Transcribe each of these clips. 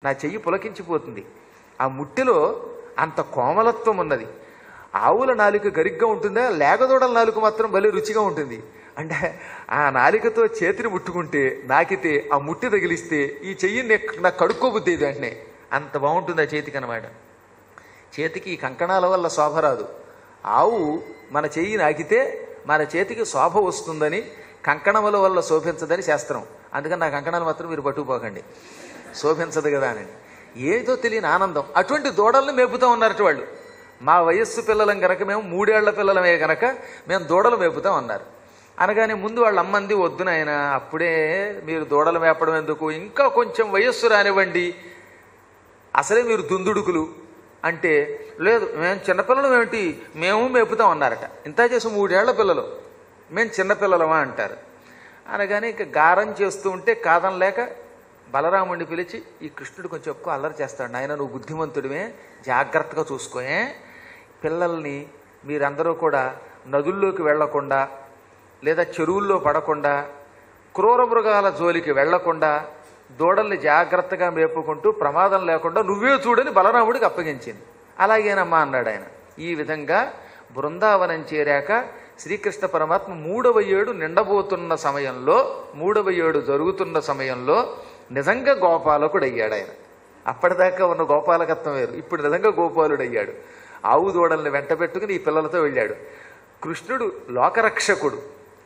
నా చెయ్యి పులకించిపోతుంది ఆ ముట్టిలో అంత కోమలత్వం ఉన్నది ఆవుల నాలుక గరిగ్గా ఉంటుందా లేగదూడల నాలుక మాత్రం భలే రుచిగా ఉంటుంది అంటే ఆ నాలికతో చేతిని ముట్టుకుంటే నాకితే ఆ ముట్టి తగిలిస్తే ఈ చెయ్యిని నెక్- నాకు కడుక్కోబుద్ది వెంటనే అంత బాగుంటుంది ఆ చేతికి అనమాట చేతికి ఈ కంకణాల వల్ల శోభ రాదు ఆవు మన చెయ్యి నాకితే మన చేతికి శోభ వస్తుందని కంకణముల వల్ల శోభించదని శాస్త్రం అందుకని నా కంకణాలు మాత్రం మీరు పట్టుకుపోకండి శోభించదు కదా అని ఏదో తెలియని ఆనందం అటువంటి దూడల్ని మేపుతా ఉన్నారట వాళ్ళు మా వయస్సు పిల్లలం గనక మేము మూడేళ్ల పిల్లలమే గనక మేము దూడలు మేపుతాం అన్నారు అనగానే ముందు వాళ్ళ అమ్మంది వద్దు నాయన అప్పుడే మీరు దూడలు మేపడం ఎందుకు ఇంకా కొంచెం వయస్సు రానివ్వండి అసలే మీరు దుందుడుకులు అంటే లేదు మేము చిన్నపిల్లలు ఏమిటి మేము మేపుతాం అన్నారట ఇంత చేసి మూడేళ్ల పిల్లలు మేము చిన్నపిల్లలమా అంటారు అనగానే ఇక గారం చేస్తూ ఉంటే కాదనలేక బలరాముడిని పిలిచి ఈ కృష్ణుడు కొంచెం ఎక్కువ అల్లరి చేస్తాడు నాయన నువ్వు బుద్ధిమంతుడివే జాగ్రత్తగా చూసుకోయే పిల్లల్ని మీరందరూ కూడా నదుల్లోకి వెళ్లకుండా లేదా చెరువుల్లో పడకుండా క్రూర మృగాల జోలికి వెళ్లకుండా దూడల్ని జాగ్రత్తగా మేపుకుంటూ ప్రమాదం లేకుండా నువ్వే చూడని బలరాముడికి అప్పగించింది అలాగేనమ్మా అన్నాడు ఆయన ఈ విధంగా బృందావనం చేరాక శ్రీకృష్ణ పరమాత్మ మూడవ ఏడు నిండబోతున్న సమయంలో మూడవ ఏడు జరుగుతున్న సమయంలో నిజంగా గోపాలకుడు అయ్యాడు ఆయన అప్పటిదాకా ఉన్న గోపాలకత్వం వేరు ఇప్పుడు నిజంగా గోపాలుడు అయ్యాడు ఆవు దూడల్ని వెంట పెట్టుకుని ఈ పిల్లలతో వెళ్ళాడు కృష్ణుడు లోకరక్షకుడు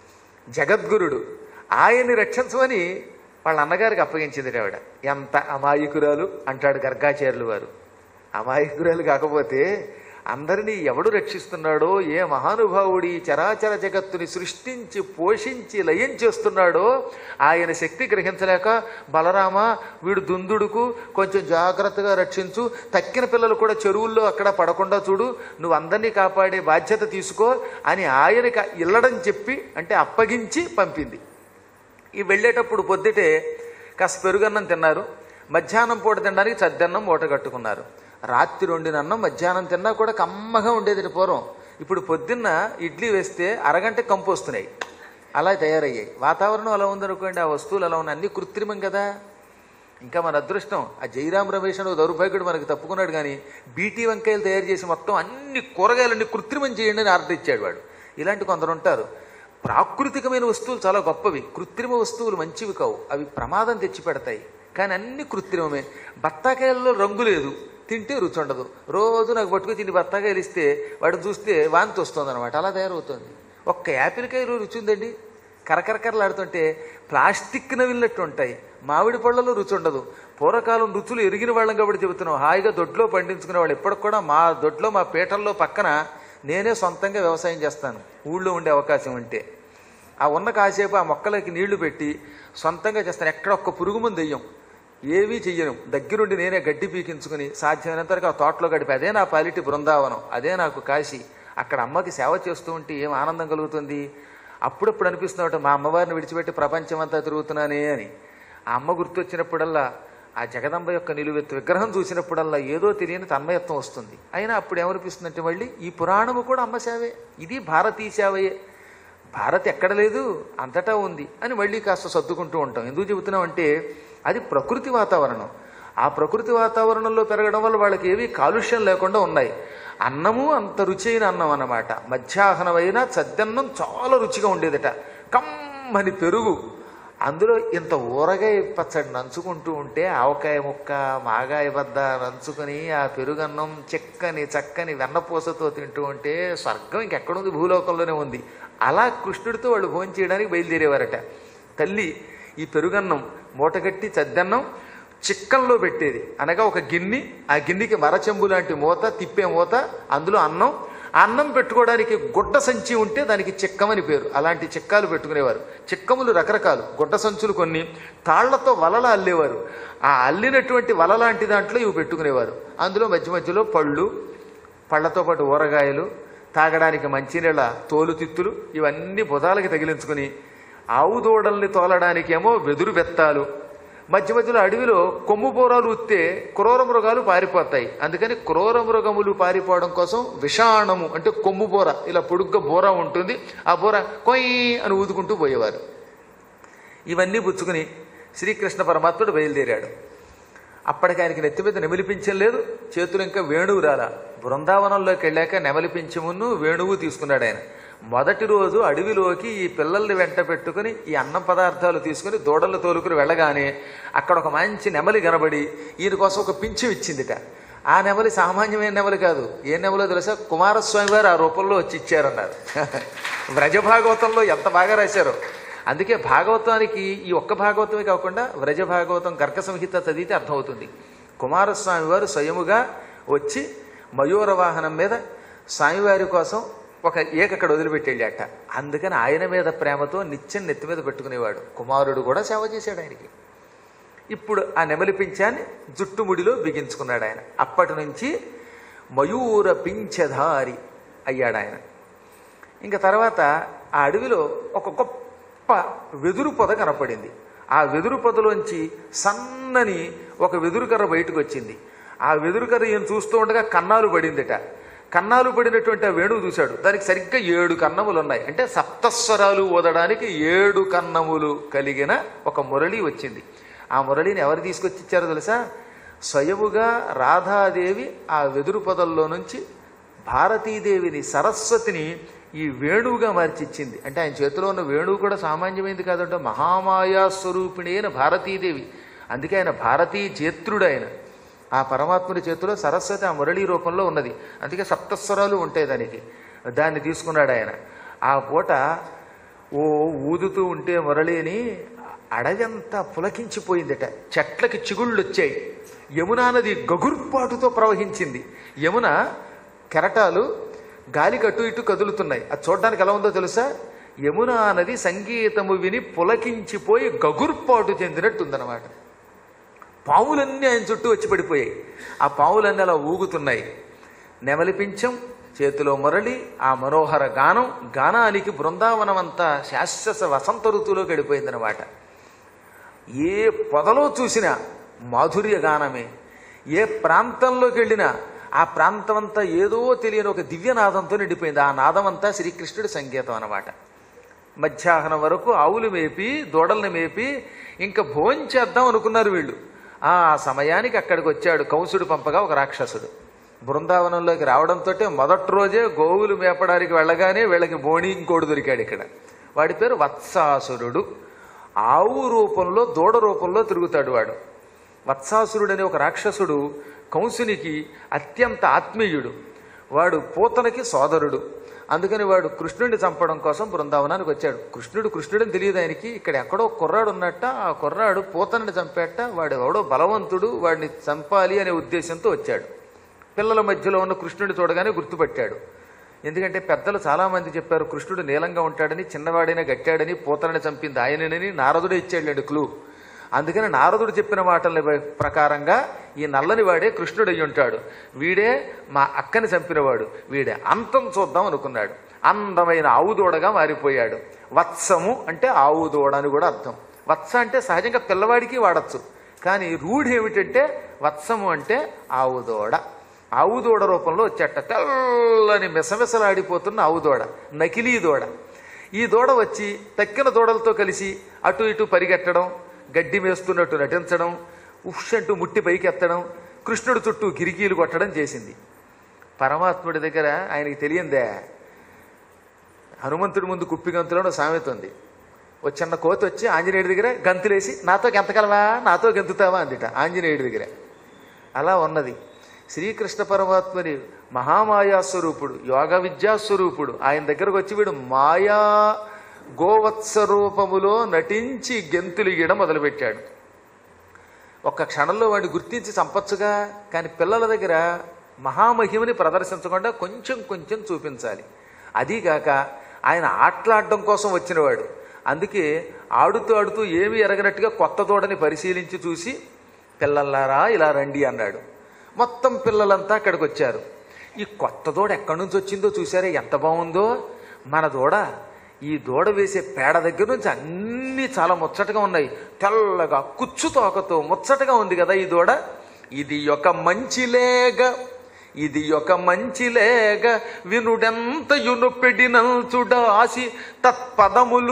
జగద్గురుడు ఆయన్ని రక్షించమని వాళ్ళ అన్నగారికి అప్పగించింది ఆవిడ ఎంత అమాయకురాలు అంటాడు గర్గాచార్యులు వారు అమాయకురాలు కాకపోతే అందరినీ ఎవడు రక్షిస్తున్నాడో ఏ మహానుభావుడి ఈ చరాచర జగత్తుని సృష్టించి పోషించి లయం చేస్తున్నాడో ఆయన శక్తి గ్రహించలేక బలరామ వీడు దుందుడుకు కొంచెం జాగ్రత్తగా రక్షించు తక్కిన పిల్లలు కూడా చెరువుల్లో అక్కడ పడకుండా చూడు నువ్వు అందరినీ కాపాడే బాధ్యత తీసుకో అని ఆయనకి ఇల్లడం చెప్పి అంటే అప్పగించి పంపింది ఈ వెళ్ళేటప్పుడు పొద్దుటే కాస్త పెరుగన్నం తిన్నారు మధ్యాహ్నం పూట తినడానికి చద్దన్నం మూట కట్టుకున్నారు రాత్రి వండిన అన్నం మధ్యాహ్నం తిన్నా కూడా కమ్మగా ఉండేది పూర్వం ఇప్పుడు పొద్దున్న ఇడ్లీ వేస్తే అరగంట కంపు వస్తున్నాయి అలా తయారయ్యాయి వాతావరణం అలా ఉందనుకోండి ఆ వస్తువులు అలా ఉన్నాయి అన్ని కృత్రిమం కదా ఇంకా మన అదృష్టం ఆ జయరాం రమేష్ అనే ఓ దౌర్భాగ్యుడు మనకు తప్పుకున్నాడు కానీ బీటీ వంకాయలు తయారు చేసి మొత్తం అన్ని కూరగాయలన్నీ కృత్రిమం చేయండి అని ఆర్డర్ ఇచ్చాడు వాడు ఇలాంటి కొందరు ఉంటారు ప్రాకృతికమైన వస్తువులు చాలా గొప్పవి కృత్రిమ వస్తువులు మంచివి కావు అవి ప్రమాదం తెచ్చి పెడతాయి కానీ అన్ని కృత్రిమమే బత్తాకాయల్లో రంగు లేదు తింటే రుచి ఉండదు రోజు నాకు పట్టుకు తిని బత్తాకాయలు ఇస్తే వాడిని చూస్తే వాంతి వస్తుంది అనమాట అలా తయారవుతుంది ఒక్క యాపిల్ కాయలు రుచి ఉందండి కరకరకరలాడుతుంటే ప్లాస్టిక్ నవిలినట్టు ఉంటాయి మామిడి పళ్ళలో రుచి ఉండదు పూర్వకాలం రుచులు ఎరిగిన వాళ్ళం కాబట్టి చెబుతున్నాం హాయిగా దొడ్లో పండించుకునే వాళ్ళు ఎప్పటికి కూడా మా దొడ్లో మా పీటల్లో పక్కన నేనే సొంతంగా వ్యవసాయం చేస్తాను ఊళ్ళో ఉండే అవకాశం ఉంటే ఆ ఉన్న కాసేపు ఆ మొక్కలకి నీళ్లు పెట్టి సొంతంగా చేస్తాను ఎక్కడ ఒక్క పురుగు మందు వెయ్యం ఏమీ చెయ్యను దగ్గరుండి నేనే గడ్డి పీకించుకుని సాధ్యమైనంత వరకు ఆ తోటలో గడిపి అదే నా పాలిటి బృందావనం అదే నాకు కాశీ అక్కడ అమ్మకి సేవ చేస్తూ ఉంటే ఏం ఆనందం కలుగుతుంది అప్పుడప్పుడు అనిపిస్తున్నట్టు మా అమ్మవారిని విడిచిపెట్టి ప్రపంచం అంతా తిరుగుతున్నానే అని ఆ అమ్మ గుర్తొచ్చినప్పుడల్లా ఆ జగదంబ యొక్క నిలువెత్తు విగ్రహం చూసినప్పుడల్లా ఏదో తెలియని తన్మయత్వం వస్తుంది అయినా అప్పుడు ఏమనిపిస్తుందంటే మళ్ళీ ఈ పురాణము కూడా అమ్మ సేవే ఇది భారతీయ సేవయే భారత్ ఎక్కడ లేదు అంతటా ఉంది అని మళ్ళీ కాస్త సర్దుకుంటూ ఉంటాం ఎందుకు చెబుతున్నాం అంటే అది ప్రకృతి వాతావరణం ఆ ప్రకృతి వాతావరణంలో పెరగడం వల్ల వాళ్ళకి ఏమీ కాలుష్యం లేకుండా ఉన్నాయి అన్నము అంత రుచి అయిన అన్నం అన్నమాట మధ్యాహ్నమైన చద్దన్నం చాలా రుచిగా ఉండేదట కమ్మని పెరుగు అందులో ఇంత ఊరగాయ పచ్చడి నంచుకుంటూ ఉంటే ఆవకాయ ముక్క మాగాయ బద్ద నంచుకొని ఆ పెరుగన్నం చిక్కని చక్కని వెన్నపూసతో తింటూ ఉంటే స్వర్గం ఇంకెక్కడుంది భూలోకంలోనే ఉంది అలా కృష్ణుడితో వాళ్ళు భోజనం చేయడానికి బయలుదేరేవారట తల్లి ఈ పెరుగన్నం మూటగట్టి చద్దన్నం చిక్కంలో పెట్టేది అనగా ఒక గిన్నె ఆ గిన్నెకి మరచెంబు లాంటి మూత తిప్పే మూత అందులో అన్నం ఆ అన్నం పెట్టుకోవడానికి గుడ్డ సంచి ఉంటే దానికి చిక్కమని పేరు అలాంటి చిక్కాలు పెట్టుకునేవారు చిక్కములు రకరకాలు గుడ్డ సంచులు కొన్ని తాళ్లతో వలల అల్లేవారు ఆ అల్లినటువంటి వల లాంటి దాంట్లో ఇవి పెట్టుకునేవారు అందులో మధ్య మధ్యలో పళ్ళు పళ్ళతో పాటు ఊరగాయలు తాగడానికి మంచినీళ్ళ తోలు తిత్తులు ఇవన్నీ బుధాలకి తగిలించుకుని ఆవు దూడల్ని తోలడానికేమో వెదురు బెత్తాలు మధ్య మధ్యలో అడవిలో కొమ్ము బోరాలు ఉత్తే క్రూర మృగాలు పారిపోతాయి అందుకని క్రూర మృగములు పారిపోవడం కోసం విషాణము అంటే కొమ్ము బోర ఇలా పొడుగ్గా బోర ఉంటుంది ఆ బోర కొయ్ అని ఊదుకుంటూ పోయేవారు ఇవన్నీ పుచ్చుకుని శ్రీకృష్ణ పరమాత్ముడు బయలుదేరాడు అప్పటికి ఆయనకి నెత్తి మీద నెమిలిపించం లేదు చేతులు ఇంకా వేణువు రాలా బృందావనంలోకి వెళ్ళాక నెమలిపించమును వేణువు తీసుకున్నాడు ఆయన మొదటి రోజు అడవిలోకి ఈ పిల్లల్ని వెంట పెట్టుకుని ఈ అన్నం పదార్థాలు తీసుకుని దూడలు తోలుకుని వెళ్ళగానే అక్కడ ఒక మంచి నెమలి కనబడి ఈయన కోసం ఒక పింఛం ఇచ్చిందిట ఆ నెమలి సామాన్యమైన నెమలి కాదు ఏ నెమలో తెలుసా కుమారస్వామి వారు ఆ రూపంలో వచ్చి ఇచ్చారన్నారు వ్రజభాగవతంలో ఎంత బాగా రాశారో అందుకే భాగవతానికి ఈ ఒక్క భాగవతమే కాకుండా వ్రజ భాగవతం గర్గ సంహిత చదివితే అర్థమవుతుంది కుమారస్వామి వారు స్వయముగా వచ్చి మయూర వాహనం మీద స్వామివారి కోసం ఒక ఏక అక్కడ వదిలిపెట్టి వెళ్ళాట అందుకని ఆయన మీద ప్రేమతో నిత్యం నెత్తి మీద పెట్టుకునేవాడు కుమారుడు కూడా సేవ చేశాడు ఆయనకి ఇప్పుడు ఆ నెమలి పింఛాన్ని జుట్టుముడిలో బిగించుకున్నాడు ఆయన అప్పటి నుంచి మయూర పింఛధారి అయ్యాడు ఆయన ఇంకా తర్వాత ఆ అడవిలో ఒక గొప్ప వెదురు పొద కనపడింది ఆ వెదురు పొదలోంచి సన్నని ఒక వెదురు కర్ర బయటకు వచ్చింది ఆ వెదురు కర్ర ఈయన చూస్తూ ఉండగా కన్నాలు పడిందిట కన్నాలు పడినటువంటి ఆ వేణువు చూశాడు దానికి సరిగ్గా ఏడు కన్నములు ఉన్నాయి అంటే సప్తస్వరాలు ఓదడానికి ఏడు కన్నములు కలిగిన ఒక మురళి వచ్చింది ఆ మురళిని ఎవరు తీసుకొచ్చి ఇచ్చారో తెలుసా స్వయముగా రాధాదేవి ఆ వెదురు పొదల్లో నుంచి భారతీదేవిని సరస్వతిని ఈ వేణువుగా మార్చిచ్చింది అంటే ఆయన చేతిలో ఉన్న వేణువు కూడా సామాన్యమైంది కాదంటే మహామాయా స్వరూపిణి అయిన భారతీదేవి అందుకే ఆయన భారతీ జేత్రుడు ఆయన ఆ పరమాత్ముడి చేతిలో సరస్వతి ఆ మురళీ రూపంలో ఉన్నది అందుకే సప్తస్వరాలు ఉంటాయి దానికి దాన్ని తీసుకున్నాడు ఆయన ఆ పూట ఓ ఊదుతూ ఉంటే మురళిని అడవంతా పులకించిపోయిందట చెట్లకి చిగుళ్ళు వచ్చాయి యమునా నది గగుర్పాటుతో ప్రవహించింది యమున కెరటాలు గాలికి అటు ఇటు కదులుతున్నాయి అది చూడడానికి ఎలా ఉందో తెలుసా యమునా నది సంగీతము విని పులకించిపోయి గగుర్పాటు చెందినట్టుందన్నమాట పావులన్నీ ఆయన చుట్టూ వచ్చి పడిపోయాయి ఆ పావులన్నీ అలా ఊగుతున్నాయి నెమలి పించం చేతిలో మురళి ఆ మనోహర గానం గానానికి బృందావనం అంతా శాశ్వత వసంత ఋతువులోకి వెళ్ళిపోయిందనమాట ఏ పొదలో చూసినా మాధుర్య గానమే ఏ ప్రాంతంలోకి వెళ్ళినా ఆ ప్రాంతం అంతా ఏదో తెలియని ఒక దివ్యనాదంతో నిండిపోయింది ఆ నాదం అంతా శ్రీకృష్ణుడి సంగీతం అన్నమాట మధ్యాహ్నం వరకు ఆవులు మేపి దూడల్ని మేపి ఇంకా భోంచేద్దాం అనుకున్నారు వీళ్ళు ఆ సమయానికి అక్కడికి వచ్చాడు కంసుడు పంపగా ఒక రాక్షసుడు బృందావనంలోకి రావడంతో మొదటి రోజే గోవులు మేపడానికి వెళ్ళగానే వీళ్ళకి బోణి ఇంకోడు దొరికాడు ఇక్కడ వాడి పేరు వత్సాసురుడు ఆవు రూపంలో దూడ రూపంలో తిరుగుతాడు వాడు వత్సాసురుడు అనే ఒక రాక్షసుడు కంసునికి అత్యంత ఆత్మీయుడు వాడు పూతనకి సోదరుడు అందుకని వాడు కృష్ణుడిని చంపడం కోసం బృందావనానికి వచ్చాడు కృష్ణుడు కృష్ణుడని తెలియదు ఆయనకి ఇక్కడ ఎక్కడో కుర్రాడు ఉన్నట్ట ఆ కుర్రాడు పూతనని చంపేట వాడు ఎవడో బలవంతుడు వాడిని చంపాలి అనే ఉద్దేశంతో వచ్చాడు పిల్లల మధ్యలో ఉన్న కృష్ణుడిని చూడగానే గుర్తుపట్టాడు ఎందుకంటే పెద్దలు చాలామంది చెప్పారు కృష్ణుడు నీలంగా ఉంటాడని చిన్నవాడైనా గట్టాడని పూతనని చంపింది ఆయనని నారదుడే ఇచ్చాడు క్లూ అందుకని నారదుడు చెప్పిన మాటల ప్రకారంగా ఈ నల్లని వాడే కృష్ణుడు అయి ఉంటాడు వీడే మా అక్కని చంపినవాడు వీడే అంతం చూద్దాం అనుకున్నాడు అందమైన ఆవు దూడగా మారిపోయాడు వత్సము అంటే ఆవు దూడ అని కూడా అర్థం వత్స అంటే సహజంగా పిల్లవాడికి వాడచ్చు కానీ రూఢి ఏమిటంటే వత్సము అంటే ఆవు దూడ ఆవు దూడ రూపంలో వచ్చేట తెల్లని మిసమిసలాడిపోతున్న ఆవు దూడ నకిలీ దూడ ఈ దూడ వచ్చి తక్కిన దూడలతో కలిసి అటు ఇటు పరిగెట్టడం గడ్డి మేస్తున్నట్టు నటించడం ఉష్ అంటూ ముట్టి పైకి ఎత్తడం కృష్ణుడు చుట్టూ కిరికీలు కొట్టడం చేసింది పరమాత్ముడి దగ్గర ఆయనకి తెలియందే హనుమంతుడి ముందు కుప్పి గంతులో సామెత ఉంది ఓ చిన్న కోతి వచ్చి ఆంజనేయుడి దగ్గర గంతులేసి నాతో గెంతగలవా నాతో గెంతుతావా అందిట ఆంజనేయుడి దగ్గర అలా ఉన్నది శ్రీకృష్ణ పరమాత్మని మహామాయా స్వరూపుడు యోగ విద్యా స్వరూపుడు ఆయన దగ్గరకు వచ్చి వీడు మాయా గోవత్స రూపములో నటించి గెంతులు ఇయ్యడం మొదలుపెట్టాడు ఒక్క క్షణంలో వాడిని గుర్తించి చంపచ్చుగా కానీ పిల్లల దగ్గర మహామహిమని ప్రదర్శించకుండా కొంచెం కొంచెం చూపించాలి అదీగాక ఆయన ఆటలాడడం కోసం వచ్చినవాడు అందుకే ఆడుతూ ఆడుతూ ఏమీ ఎరగనట్టుగా కొత్త దూడని పరిశీలించి చూసి పిల్లల్లారా ఇలా రండి అన్నాడు మొత్తం పిల్లలంతా అక్కడికి వచ్చారు ఈ కొత్త దూడ ఎక్కడి నుంచి వచ్చిందో చూసారే ఎంత బాగుందో మన దూడ ఈ దూడ వేసే పేడ దగ్గర నుంచి అన్నీ చాలా ముచ్చటగా ఉన్నాయి తెల్లగా కుచ్చు తోకతో ముచ్చటగా ఉంది కదా ఈ దూడ ఇది ఒక మంచి లేగ ఇది ఒక మంచి లేగ వినుడెంత యునొప్పెడినంచుడాసి తత్పదములు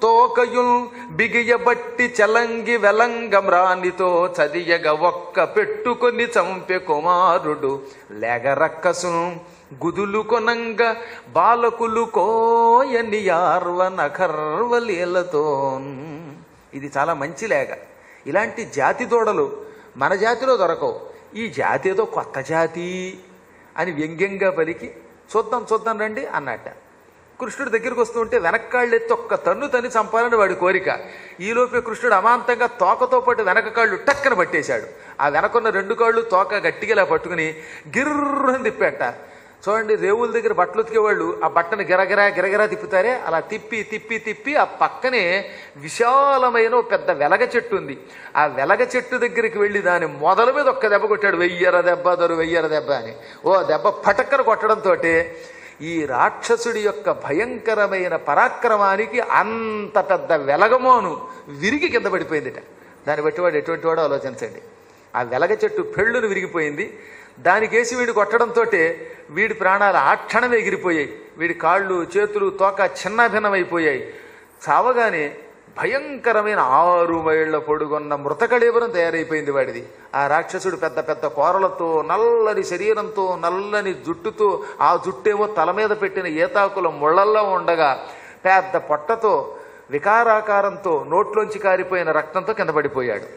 తోకయుల్ బిగియబట్టి చలంగి వెలంగమ్రానితో చదియగ ఒక్క పెట్టుకొని చంపె కుమారుడు లేగరక్కసును గుదులు కొనంగ బాలకులు కోయని యార్వ నఖర్వలీలతో ఇది చాలా మంచి లేగ ఇలాంటి జాతి దూడలు మన జాతిలో దొరకవు ఈ జాతి ఏదో కొత్త జాతి అని వ్యంగ్యంగా పలికి చూద్దాం చూద్దాం రండి అన్నట్ట కృష్ణుడి దగ్గరికి వస్తుంటే వెనక్కాళ్ళు ఎత్తి ఒక్క తన్ను తన్ని చంపాలని వాడి కోరిక ఈలోపే కృష్ణుడు అమాంతంగా తోకతో పాటు వెనక కాళ్ళు టక్కన పట్టేశాడు ఆ వెనకున్న రెండు కాళ్ళు తోక గట్టిగా ఇలా పట్టుకుని గిర్రని తిప్పేట చూడండి రేవుల దగ్గర బట్టలు ఉతికేవాళ్ళు ఆ బట్టను గిరగిరా గిరగిరా తిప్పుతారే అలా తిప్పి తిప్పి తిప్పి ఆ పక్కనే విశాలమైన ఓ పెద్ద వెలగ చెట్టు ఉంది ఆ వెలగ చెట్టు దగ్గరికి వెళ్ళి దాని మొదల మీద ఒక్క దెబ్బ కొట్టాడు వెయ్యర దెబ్బ దొరు వెయ్యర దెబ్బ అని ఓ దెబ్బ పటక్కన కొట్టడంతో ఈ రాక్షసుడి యొక్క భయంకరమైన పరాక్రమానికి అంత పెద్ద వెలగమోను విరిగి కింద పడిపోయిందిట దాన్ని బట్టి వాడు ఎటువంటి వాడో ఆలోచించండి ఆ వెలగ చెట్టు పెళ్ళును విరిగిపోయింది దానికేసి వీడు కొట్టడంతో వీడి ప్రాణాలు ఆ క్షణమే ఎగిరిపోయాయి వీడి కాళ్ళు చేతులు తోక చిన్నభిన్నమైపోయాయి చావగానే భయంకరమైన ఆరు మైళ్ల పొడుగున్న మృతకళేవరం తయారైపోయింది వాడిది ఆ రాక్షసుడు పెద్ద పెద్ద కోరలతో నల్లని శరీరంతో నల్లని జుట్టుతో ఆ జుట్టేమో తల మీద పెట్టిన ఏతాకుల ముళ్ళల్లో ఉండగా పెద్ద పొట్టతో వికారాకారంతో నోట్లోంచి కారిపోయిన రక్తంతో కింద పడిపోయాడు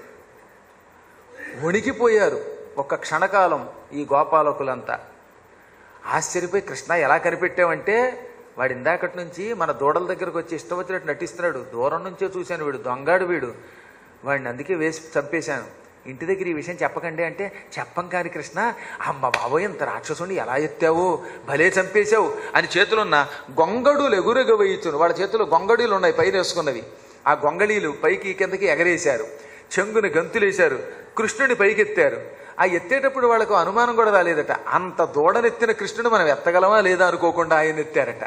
వణికిపోయారు ఒక్క క్షణకాలం ఈ గోపాలకులంతా ఆశ్చర్యపోయి కృష్ణ ఎలా కనిపెట్టావంటే వాడు ఇందాకటి నుంచి మన దూడల దగ్గరకు వచ్చి ఇష్టం వచ్చినట్టు నటిస్తున్నాడు దూరం నుంచే చూశాను వీడు దొంగాడు వీడు వాడిని అందుకే వేసి చంపేశాను ఇంటి దగ్గర ఈ విషయం చెప్పకండి అంటే చెప్పం కాని కృష్ణ అమ్మ బాబోయ్ ఇంత రాక్షసుని ఎలా ఎత్తావు భలే చంపేశావు అని చేతులున్న గొంగడులు ఎగురెగవేయుచును వాళ్ళ చేతిలో గొంగడీలు ఉన్నాయి పైన వేసుకున్నవి ఆ గొంగళీలు పైకి కిందకి ఎగరేశారు చెంగుని గంతులేశారు కృష్ణుని పైకెత్తారు ఆ ఎత్తేటప్పుడు వాళ్ళకు అనుమానం కూడా రాలేదట అంత దూడనెత్తిన కృష్ణుని మనం ఎత్తగలమా లేదా అనుకోకుండా ఆయన ఎత్తారట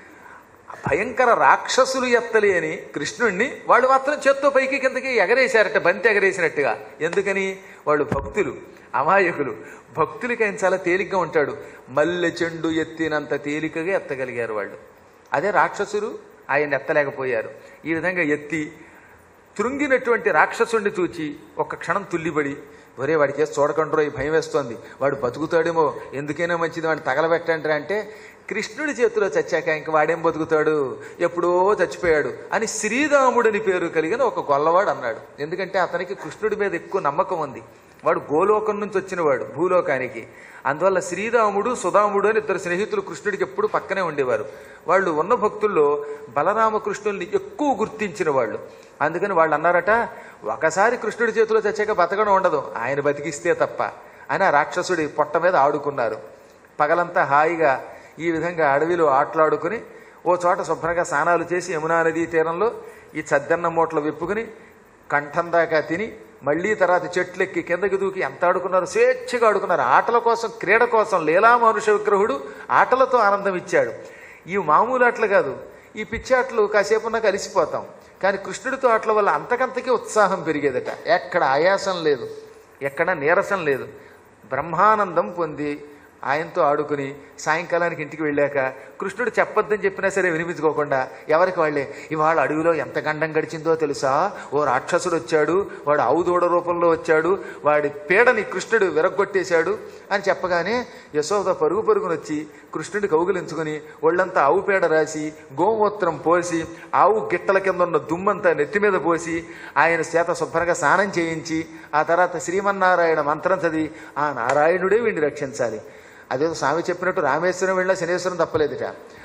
భయంకర రాక్షసులు ఎత్తలేని కృష్ణుణ్ణి వాళ్ళు మాత్రం చేత్తో పైకి కిందకి ఎగరేశారట బంతి ఎగరేసినట్టుగా ఎందుకని వాళ్ళు భక్తులు అమాయకులు భక్తులకి ఆయన చాలా తేలిగ్గా ఉంటాడు మల్లె చెండు ఎత్తినంత తేలికగా ఎత్తగలిగారు వాళ్ళు అదే రాక్షసులు ఆయన ఎత్తలేకపోయారు ఈ విధంగా ఎత్తి తృంగినటువంటి రాక్షసుణ్ణి చూచి ఒక్క క్షణం తుల్లిబడి ఒరే వాడికి వేసి చూడకండ్రో ఈ భయం వేస్తోంది వాడు బతుకుతాడేమో ఎందుకైనా మంచిది వాడిని తగలబెట్టండి అంటే కృష్ణుడి చేతిలో చచ్చాక ఇంక వాడేం బతుకుతాడు ఎప్పుడో చచ్చిపోయాడు అని శ్రీరాముడని పేరు కలిగిన ఒక గొల్లవాడు అన్నాడు ఎందుకంటే అతనికి కృష్ణుడి మీద ఎక్కువ నమ్మకం ఉంది వాడు గోలోకం నుంచి వచ్చినవాడు భూలోకానికి అందువల్ల శ్రీరాముడు సుధాముడు అని ఇద్దరు స్నేహితులు కృష్ణుడికి ఎప్పుడు పక్కనే ఉండేవారు వాళ్ళు ఉన్న భక్తుల్లో బలరామకృష్ణుల్ని ఎక్కువ గుర్తించిన వాళ్ళు అందుకని వాళ్ళు అన్నారట ఒకసారి కృష్ణుడి చేతిలో చచ్చాక బతకడం ఉండదు ఆయన బతికిస్తే తప్ప అని ఆ రాక్షసుడి పొట్ట మీద ఆడుకున్నారు పగలంతా హాయిగా ఈ విధంగా అడవిలో ఆటలాడుకుని ఓ చోట శుభ్రంగా స్నానాలు చేసి యమునా నదీ తీరంలో ఈ చద్దన్న మూటలు విప్పుకుని కంఠం దాకా తిని మళ్ళీ తర్వాత చెట్లెక్కి కిందకి దూకి ఎంత ఆడుకున్నారు స్వేచ్ఛగా ఆడుకున్నారు ఆటల కోసం క్రీడ కోసం లీలా మనుష విగ్రహుడు ఆటలతో ఆనందం ఇచ్చాడు ఈ మామూలు ఆటలు కాదు ఈ పిచ్చి ఆటలు కాసేపు నాకు అలిసిపోతాం కానీ కృష్ణుడితో ఆటల వల్ల అంతకంతకీ ఉత్సాహం పెరిగేదట ఎక్కడ ఆయాసం లేదు ఎక్కడ నీరసం లేదు బ్రహ్మానందం పొంది ఆయనతో ఆడుకుని సాయంకాలానికి ఇంటికి వెళ్ళాక కృష్ణుడు చెప్పొద్దని చెప్పినా సరే వినిపించుకోకుండా ఎవరికి వాళ్ళే ఇవాళ అడవిలో ఎంత గండం గడిచిందో తెలుసా ఓ రాక్షసుడు వచ్చాడు వాడు ఆవు దూడ రూపంలో వచ్చాడు వాడి పీడని కృష్ణుడు విరగ్గొట్టేశాడు అని చెప్పగానే యశోద పరుగు పరుగున వచ్చి కృష్ణుడి కౌగులించుకుని ఒళ్ళంతా ఆవు పేడ రాసి గోమూత్రం పోసి ఆవు గిట్టల కింద ఉన్న దుమ్మంతా నెత్తి మీద పోసి ఆయన చేత శుభ్రంగా స్నానం చేయించి ఆ తర్వాత శ్రీమన్నారాయణ మంత్రం చదివి ఆ నారాయణుడే వీడిని రక్షించాలి అదేదో స్వామి చెప్పినట్టు రామేశ్వరం వెళ్ళినా శనేశ్వరం తప్పలేదుట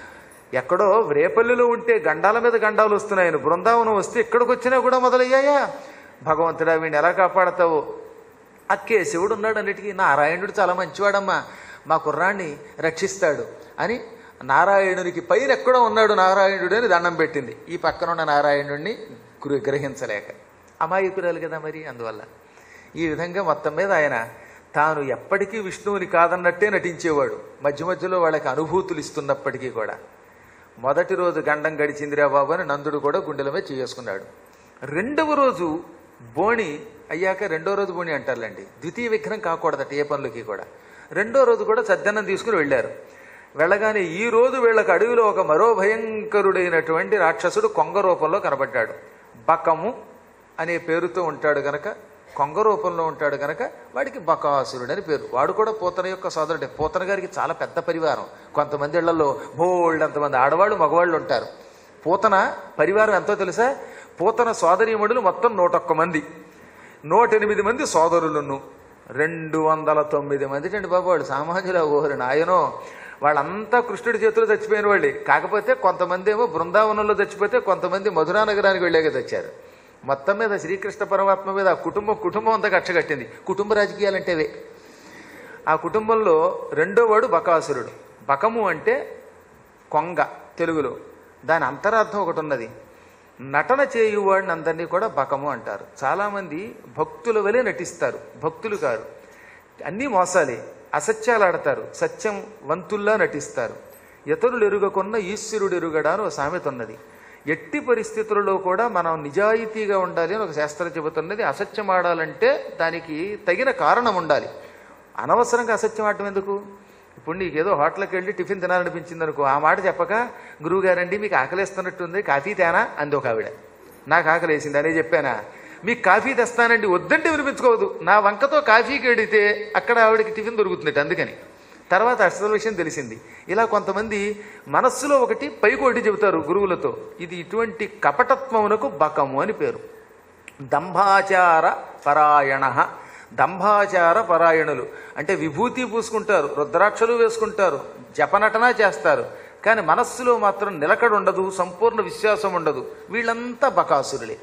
ఎక్కడో రేపల్లిలో ఉంటే గండాల మీద గండాలు వస్తున్నాయని బృందావనం వస్తే ఇక్కడికి వచ్చినా కూడా మొదలయ్యాయా భగవంతుడా వీడిని ఎలా కాపాడతావు ఆ కేశవుడు ఉన్నాడు అన్నిటికీ నారాయణుడు చాలా మంచివాడమ్మా మా కుర్రాన్ని రక్షిస్తాడు అని నారాయణునికి పైన ఎక్కడో ఉన్నాడు నారాయణుడు అని దండం పెట్టింది ఈ పక్కన ఉన్న నారాయణుడిని గురు గ్రహించలేక అమాయకురాలు కదా మరి అందువల్ల ఈ విధంగా మొత్తం మీద ఆయన తాను ఎప్పటికీ విష్ణువుని కాదన్నట్టే నటించేవాడు మధ్య మధ్యలో వాళ్ళకి అనుభూతులు ఇస్తున్నప్పటికీ కూడా మొదటి రోజు గండం గడిచిందిరా బాబు అని నందుడు కూడా గుండెల మీద చేసుకున్నాడు రెండవ రోజు బోణి అయ్యాక రెండో రోజు బోణి అంటారులేండి ద్వితీయ విఘ్నం కాకూడదట ఏ పనులకి కూడా రెండో రోజు కూడా సద్దన్నం తీసుకుని వెళ్ళారు వెళ్ళగానే ఈ రోజు వీళ్ళకి అడవిలో ఒక మరో భయంకరుడైనటువంటి రాక్షసుడు కొంగ రూపంలో కనబడ్డాడు బకము అనే పేరుతో ఉంటాడు గనక కొంగ రూపంలో ఉంటాడు గనక వాడికి బకాసురుడు అని పేరు వాడు కూడా పూతన యొక్క సోదరుడే పూతన గారికి చాలా పెద్ద పరివారం కొంతమంది ఇళ్లలో బోల్డ్ అంతమంది ఆడవాళ్ళు మగవాళ్ళు ఉంటారు పూతన పరివారం ఎంతో తెలుసా పూతన సోదరీమణులు మొత్తం నూటొక్క మంది నూట ఎనిమిది మంది సోదరులను రెండు వందల తొమ్మిది మంది అండి బాబు వాళ్ళు సామాన్యుల ఓహరి నాయనో వాళ్ళంతా కృష్ణుడి చేతిలో చచ్చిపోయిన వాళ్ళే కాకపోతే కొంతమంది ఏమో బృందావనంలో చచ్చిపోతే కొంతమంది మధురా నగరానికి వెళ్ళాక తెచ్చారు మొత్తం మీద శ్రీకృష్ణ పరమాత్మ మీద ఆ కుటుంబం కుటుంబం అంతా కట్టగట్టింది కుటుంబ రాజకీయాలంటే అవే ఆ కుటుంబంలో రెండో వాడు బకాసురుడు బకము అంటే కొంగ తెలుగులో దాని అంతరార్థం ఒకటి ఉన్నది నటన చేయువాడిని అందరినీ కూడా బకము అంటారు చాలామంది భక్తుల వలె నటిస్తారు భక్తులు కారు అన్నీ మోసాలే అసత్యాలు ఆడతారు సత్యం వంతుల్లా నటిస్తారు ఇతరులు ఎరుగకున్న ఈశ్వరుడు ఎరుగడా అని ఒక సామెత ఉన్నది ఎట్టి పరిస్థితులలో కూడా మనం నిజాయితీగా ఉండాలి అని ఒక శాస్త్రం చెబుతున్నది అసత్యం ఆడాలంటే దానికి తగిన కారణం ఉండాలి అనవసరంగా అసత్యం ఆడటం ఎందుకు ఇప్పుడు నీకు ఏదో హోటల్కి వెళ్ళి టిఫిన్ తినాలనిపించింది అనుకో ఆ మాట చెప్పక గురువు గారండి మీకు ఆకలిస్తున్నట్టుంది కాఫీ తేనా అంది ఒక ఆవిడ నాకు ఆకలేసింది అనే చెప్పానా మీకు కాఫీ తెస్తానండి వద్దంటే వినిపించుకోవద్దు నా వంకతో కాఫీకి వెడితే అక్కడ ఆవిడకి టిఫిన్ దొరుకుతుందట అందుకని తర్వాత అసలు విషయం తెలిసింది ఇలా కొంతమంది మనస్సులో ఒకటి పైకి ఒకటి చెబుతారు గురువులతో ఇది ఇటువంటి కపటత్వమునకు బకము అని పేరు దంభాచార పరాయణ దంభాచార పరాయణులు అంటే విభూతి పూసుకుంటారు రుద్రాక్షలు వేసుకుంటారు జపనటన చేస్తారు కానీ మనస్సులో మాత్రం నిలకడ ఉండదు సంపూర్ణ విశ్వాసం ఉండదు వీళ్ళంతా బకాసురులే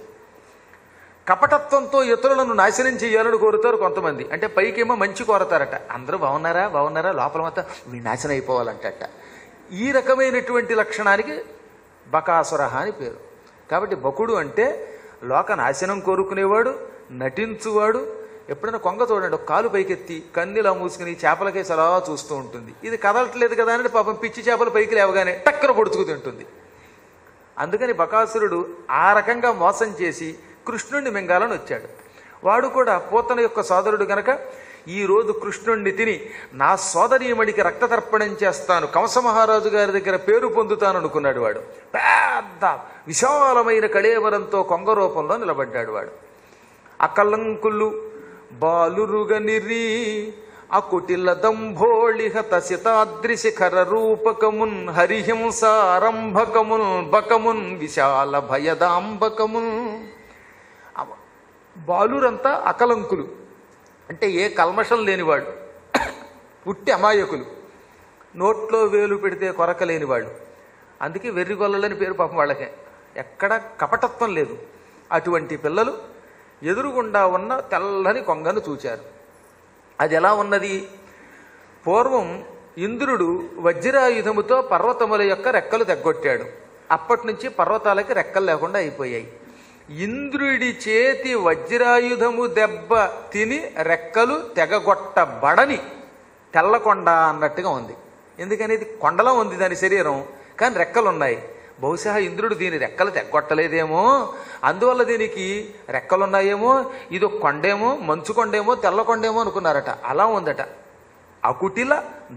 కపటత్వంతో ఇతరులను నాశనం చేయాలని కోరుతారు కొంతమంది అంటే పైకేమో మంచి కోరతారట అందరూ బాగున్నారా బాగున్నారా లోపల మాత్రం వీళ్ళు నాశనం అయిపోవాలంటట ఈ రకమైనటువంటి లక్షణానికి బకాసుర అని పేరు కాబట్టి బకుడు అంటే లోక నాశనం కోరుకునేవాడు నటించువాడు ఎప్పుడైనా కొంగ చూడండి ఒక కాలు పైకెత్తి కన్నీలా మూసుకుని చేపలకేసి అలా చూస్తూ ఉంటుంది ఇది కదలట్లేదు కదా అని పాపం పిచ్చి చేపలు పైకి లేవగానే టక్కన పొడుచుకు తింటుంది అందుకని బకాసురుడు ఆ రకంగా మోసం చేసి కృష్ణుణ్ణి మింగాలని వచ్చాడు వాడు కూడా పోతన యొక్క సోదరుడు గనక ఈ రోజు కృష్ణుణ్ణి తిని నా సోదరీమణికి రక్తతర్పణం చేస్తాను కంస మహారాజు గారి దగ్గర పేరు పొందుతాను అనుకున్నాడు వాడు పెద్ద విశాలమైన కళేవరంతో కొంగ రూపంలో నిలబడ్డాడు వాడు అకలంకులు బాలురుగనిరి అకుటిల దంభోళిహత శితాద్రిశిఖర రూపకమున్ హరిహింసారంభకమున్ బకమున్ విశాల భయదాంబకమున్ అవ- బాలురంతా అకలంకులు అంటే ఏ కల్మషం లేనివాడు పుట్టి అమాయకులు నోట్లో వేలు పెడితే కొరక లేనివాడు అందుకే వెర్రిగొల్లలని పేరు పాపం వాళ్ళకే ఎక్కడ కపటత్వం లేదు అటువంటి పిల్లలు ఎదురుగుండా ఉన్న తెల్లని కొంగను చూచారు అది ఎలా ఉన్నది పూర్వం ఇంద్రుడు వజ్రాయుధముతో పర్వతముల యొక్క రెక్కలు తెగ్గొట్టాడు అప్పటి నుంచి పర్వతాలకి రెక్కలు లేకుండా అయిపోయాయి ఇంద్రుడి చేతి వజ్రాయుధము దెబ్బ తిని రెక్కలు తెగగొట్టబడని తెల్లకొండ అన్నట్టుగా ఉంది ఎందుకని ఇది కొండలో ఉంది దాని శరీరం కానీ రెక్కలు ఉన్నాయి బహుశా ఇంద్రుడు దీని రెక్కలు తెగ్గొట్టలేదేమో అందువల్ల దీనికి రెక్కలున్నాయేమో ఇది ఒక కొండేమో మంచు కొండేమో తెల్ల కొండేమో అనుకున్నారట అలా ఉందట అకుటిల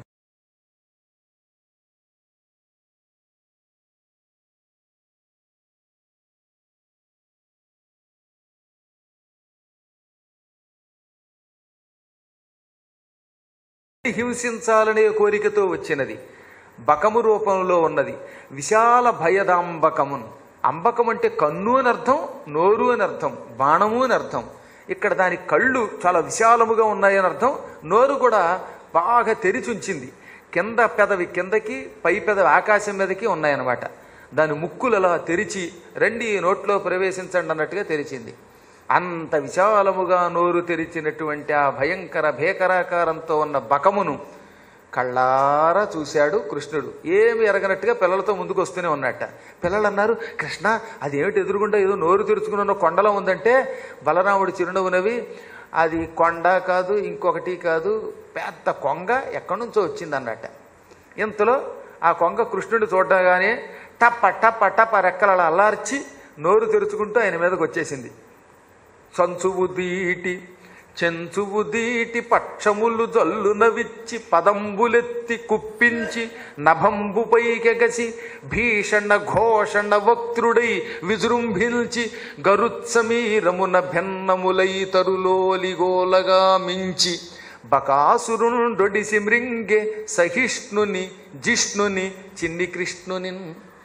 హింసించాలనే కోరికతో వచ్చినది బకము రూపంలో ఉన్నది విశాల భయదాంబకమున్ అంబకం అంటే కన్ను అని అర్థం నోరు అని అర్థం బాణము అని అర్థం ఇక్కడ దాని కళ్ళు చాలా విశాలముగా ఉన్నాయని అర్థం నోరు కూడా బాగా తెరిచుంచింది కింద పెదవి కిందకి పై పెదవి ఆకాశం మీదకి ఉన్నాయన్నమాట దాని ముక్కులు అలా తెరిచి రండి ఈ నోట్లో ప్రవేశించండి అన్నట్టుగా తెరిచింది అంత విశాలముగా నోరు తెరిచినటువంటి ఆ భయంకర భేకరాకారంతో ఉన్న బకమును కళ్ళారా చూశాడు కృష్ణుడు ఏమి ఎరగనట్టుగా పిల్లలతో ముందుకు వస్తూనే ఉన్నట్ట పిల్లలు అన్నారు కృష్ణ అదేమిటి ఎదురుగుండా ఏదో నోరు తెరుచుకుని ఉన్న కొండలో ఉందంటే బలరాముడు చిరునవ్వు నవ్వి అది కొండ కాదు ఇంకొకటి కాదు పెద్ద కొంగ ఎక్కడి నుంచో వచ్చింది అన్నట్ట ఇంతలో ఆ కొంగ కృష్ణుడిని చూడగానే టప్ప టప్ప టప్ప రెక్కలు అలా అల్లార్చి నోరు తెరుచుకుంటూ ఆయన మీదకి వచ్చేసింది సంచువు దీటి చెంచువు దీటి పక్షములు జల్లున విచ్చి పదంబులెత్తి కుప్పించి నభంబుపైకెగసి భీషణ ఘోషణ వక్త్రుడై విజృంభించి గరుత్సమీరమున భిన్నములై తరులోలిగోలగా మించి బకాసురుండొడిసి మృంగే సహిష్ణుని జిష్ణుని చిన్ని కృష్ణుని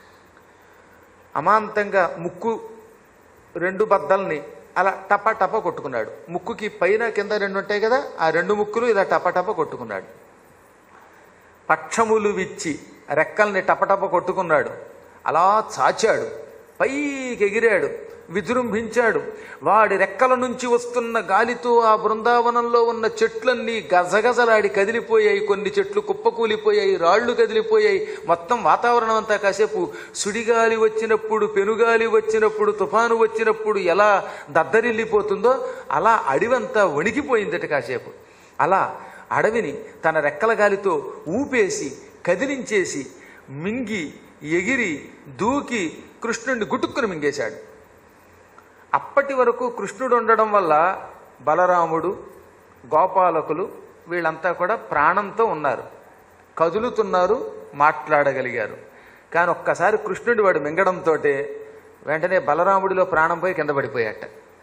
అమాంతంగా ముక్కు రెండు బద్దల్ని అలా టప టప కొట్టుకున్నాడు ముక్కుకి పైన కింద రెండు ఉంటాయి కదా ఆ రెండు ముక్కులు ఇలా టప టప కొట్టుకున్నాడు పక్షములు విచ్చి రెక్కల్ని టపటప కొట్టుకున్నాడు అలా చాచాడు పైకి ఎగిరాడు విజృంభించాడు వాడి రెక్కల నుంచి వస్తున్న గాలితో ఆ బృందావనంలో ఉన్న చెట్లన్నీ గజగజలాడి కదిలిపోయాయి కొన్ని చెట్లు కుప్పకూలిపోయాయి రాళ్ళు కదిలిపోయాయి మొత్తం వాతావరణం అంతా కాసేపు సుడిగాలి వచ్చినప్పుడు పెనుగాలి వచ్చినప్పుడు తుఫాను వచ్చినప్పుడు ఎలా దద్దరిల్లిపోతుందో అలా అడివంతా వణికిపోయిందట కాసేపు అలా అడవిని తన రెక్కల గాలితో ఊపేసి కదిలించేసి మింగి ఎగిరి దూకి కృష్ణుడిని గుటుక్కుని మింగేశాడు అప్పటి వరకు కృష్ణుడు ఉండడం వల్ల బలరాముడు గోపాలకులు వీళ్ళంతా కూడా ప్రాణంతో ఉన్నారు కదులుతున్నారు మాట్లాడగలిగారు కానీ ఒక్కసారి కృష్ణుడి వాడు మింగడంతో వెంటనే బలరాముడిలో ప్రాణం పోయి కింద పడిపోయాట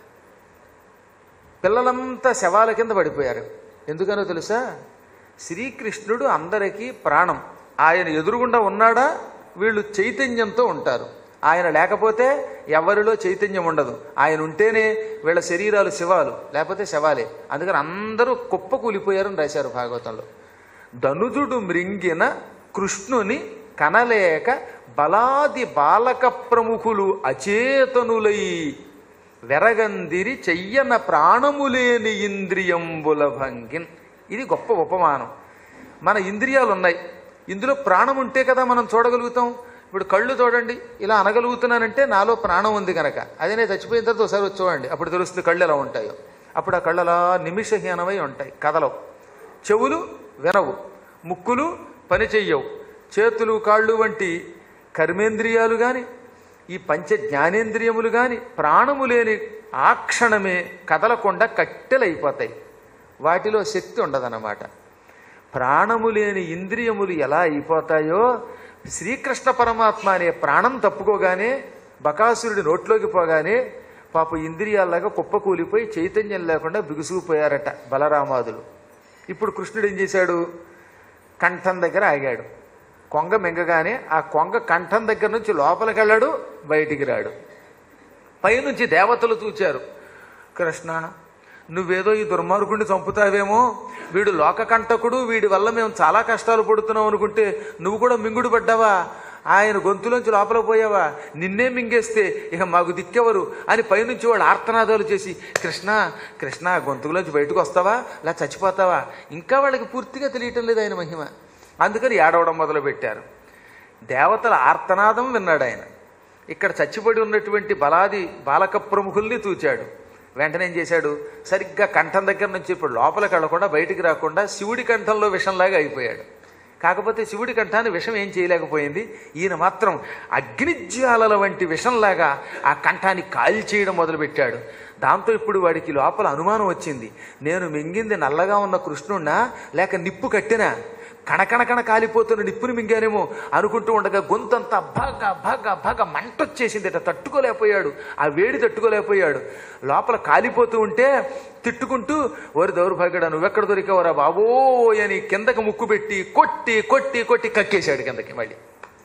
పిల్లలంతా శవాల కింద పడిపోయారు ఎందుకనో తెలుసా శ్రీకృష్ణుడు అందరికీ ప్రాణం ఆయన ఎదురుగుండా ఉన్నాడా వీళ్ళు చైతన్యంతో ఉంటారు ఆయన లేకపోతే ఎవరిలో చైతన్యం ఉండదు ఆయన ఉంటేనే వీళ్ళ శరీరాలు శివాలు లేకపోతే శవాలే అందుకని అందరూ కుప్ప కూలిపోయారని రాశారు భాగవతంలో ధనుజుడు మృంగిన కృష్ణుని కనలేక బలాది బాలక ప్రముఖులు అచేతనులై వెరగందిరి చెయ్యన ప్రాణములేని ఇంద్రియంబుల భంగిన్ ఇది గొప్ప ఉపమానం మన ఇంద్రియాలు ఉన్నాయి ఇందులో ప్రాణం ఉంటే కదా మనం చూడగలుగుతాం ఇప్పుడు కళ్ళు చూడండి ఇలా అనగలుగుతున్నానంటే నాలో ప్రాణం ఉంది కనుక అదే నేను చచ్చిపోయిన తర్వాత ఒకసారి వచ్చి చూడండి అప్పుడు తెలుస్తుంది కళ్ళు ఎలా ఉంటాయో అప్పుడు ఆ కళ్ళు అలా నిమిషహీనమై ఉంటాయి కదలవు చెవులు వినవు ముక్కులు పని చెయ్యవు చేతులు కాళ్ళు వంటి కర్మేంద్రియాలు కానీ ఈ పంచ జ్ఞానేంద్రియములు కానీ ప్రాణము లేని ఆ క్షణమే కదలకుండా కట్టెలైపోతాయి వాటిలో శక్తి ఉండదన్నమాట ప్రాణము లేని ఇంద్రియములు ఎలా అయిపోతాయో శ్రీకృష్ణ పరమాత్మ అనే ప్రాణం తప్పుకోగానే బకాసురుడి నోట్లోకి పోగానే పాప ఇంద్రియాల్లాగా కుప్పకూలిపోయి చైతన్యం లేకుండా బిగుసుకుపోయారట బలరామాదులు ఇప్పుడు కృష్ణుడు ఏం చేశాడు కంఠం దగ్గర ఆగాడు కొంగ మింగగానే ఆ కొంగ కంఠం దగ్గర నుంచి లోపలికి వెళ్ళాడు బయటికి రాడు పైనుంచి దేవతలు చూచారు కృష్ణ నువ్వేదో ఈ దుర్మార్గుడిని చంపుతావేమో వీడు లోకకంటకుడు వీడి వల్ల మేము చాలా కష్టాలు పడుతున్నాం అనుకుంటే నువ్వు కూడా మింగుడు పడ్డావా ఆయన గొంతులోంచి లోపల పోయావా నిన్నే మింగేస్తే ఇక మాకు దిక్కెవరు అని పైనుంచి వాళ్ళు ఆర్తనాదాలు చేసి కృష్ణ కృష్ణ గొంతులోంచి బయటకు వస్తావా ఇలా చచ్చిపోతావా ఇంకా వాళ్ళకి పూర్తిగా తెలియటం లేదు ఆయన మహిమ అందుకని ఏడవడం మొదలుపెట్టారు దేవతల ఆర్తనాదం విన్నాడు ఆయన ఇక్కడ చచ్చిపడి ఉన్నటువంటి బలాది బాలక ప్రముఖుల్ని తూచాడు వెంటనే ఏం చేశాడు సరిగ్గా కంఠం దగ్గర నుంచి ఇప్పుడు లోపలికి వెళ్లకుండా బయటికి రాకుండా శివుడి కంఠంలో విషంలాగా అయిపోయాడు కాకపోతే శివుడి కంఠాన్ని విషం ఏం చేయలేకపోయింది ఈయన మాత్రం అగ్నిజ్వాలల వంటి విషంలాగా ఆ కంఠాన్ని కాల్చేయడం మొదలుపెట్టాడు దాంతో ఇప్పుడు వాడికి లోపల అనుమానం వచ్చింది నేను మింగింది నల్లగా ఉన్న కృష్ణుణ్ణా లేక నిప్పు కట్టినా కణకణకణ కాలిపోతున్న నిప్పుని మింగానేమో అనుకుంటూ ఉండగా గొంతంతా భగ భగ భగ మంటొచ్చేసిందట తట్టుకోలేకపోయాడు ఆ వేడి తట్టుకోలేకపోయాడు లోపల కాలిపోతూ ఉంటే తిట్టుకుంటూ ఓరి దౌర్భాగ్యుడా నువ్వెక్కడ దొరికావరా బాబోయ్ అని కిందకి ముక్కు పెట్టి కొట్టి కొట్టి కొట్టి కక్కేశాడు కిందకి మళ్ళీ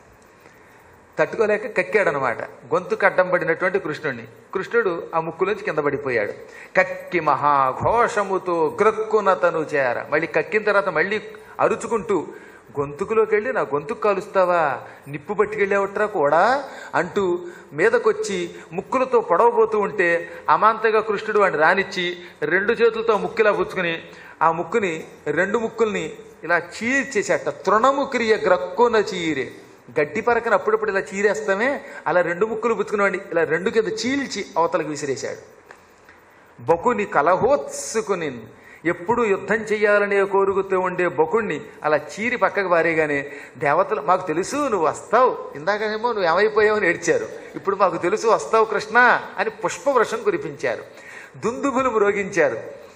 తట్టుకోలేక కక్కాడనమాట గొంతు కడ్డం పడినటువంటి కృష్ణుడిని కృష్ణుడు ఆ ముక్కులోంచి కింద పడిపోయాడు కక్కి మహాఘోషముతో గ్రక్కున తను చేర మళ్ళీ కక్కిన తర్వాత మళ్ళీ అరుచుకుంటూ గొంతుకులోకి వెళ్ళి నా గొంతుకు కాలుస్తావా నిప్పు పట్టుకెళ్ళావట్రా కూడా అంటూ మీదకొచ్చి ముక్కులతో పొడవబోతూ ఉంటే అమాంతగా కృష్ణుడు వాడిని రానిచ్చి రెండు చేతులతో ఆ ముక్కిలా పుచ్చుకుని ఆ ముక్కుని రెండు ముక్కుల్ని ఇలా చీర్చేసేట తృణముక్రియ గ్రక్కున చీరే గడ్డి పరకన అప్పుడప్పుడు ఇలా చీరేస్తామే అలా రెండు ముక్కులు పుచ్చుకునేవాడిని ఇలా రెండు కింద చీల్చి అవతలకు విసిరేశాడు బకుని కలహోత్సుకుని ఎప్పుడు యుద్ధం చెయ్యాలనే కోరుకుతూ ఉండే బకుణ్ణి అలా చీరి పక్కకు పారేగానే దేవతలు మాకు తెలుసు నువ్వు వస్తావు ఇందాకనేమో నువ్వు ఏమైపోయావని ఏడ్చారు ఇప్పుడు మాకు తెలుసు వస్తావు కృష్ణ అని పుష్పవృషం కురిపించారు దుందుబులు మ్రోగించారు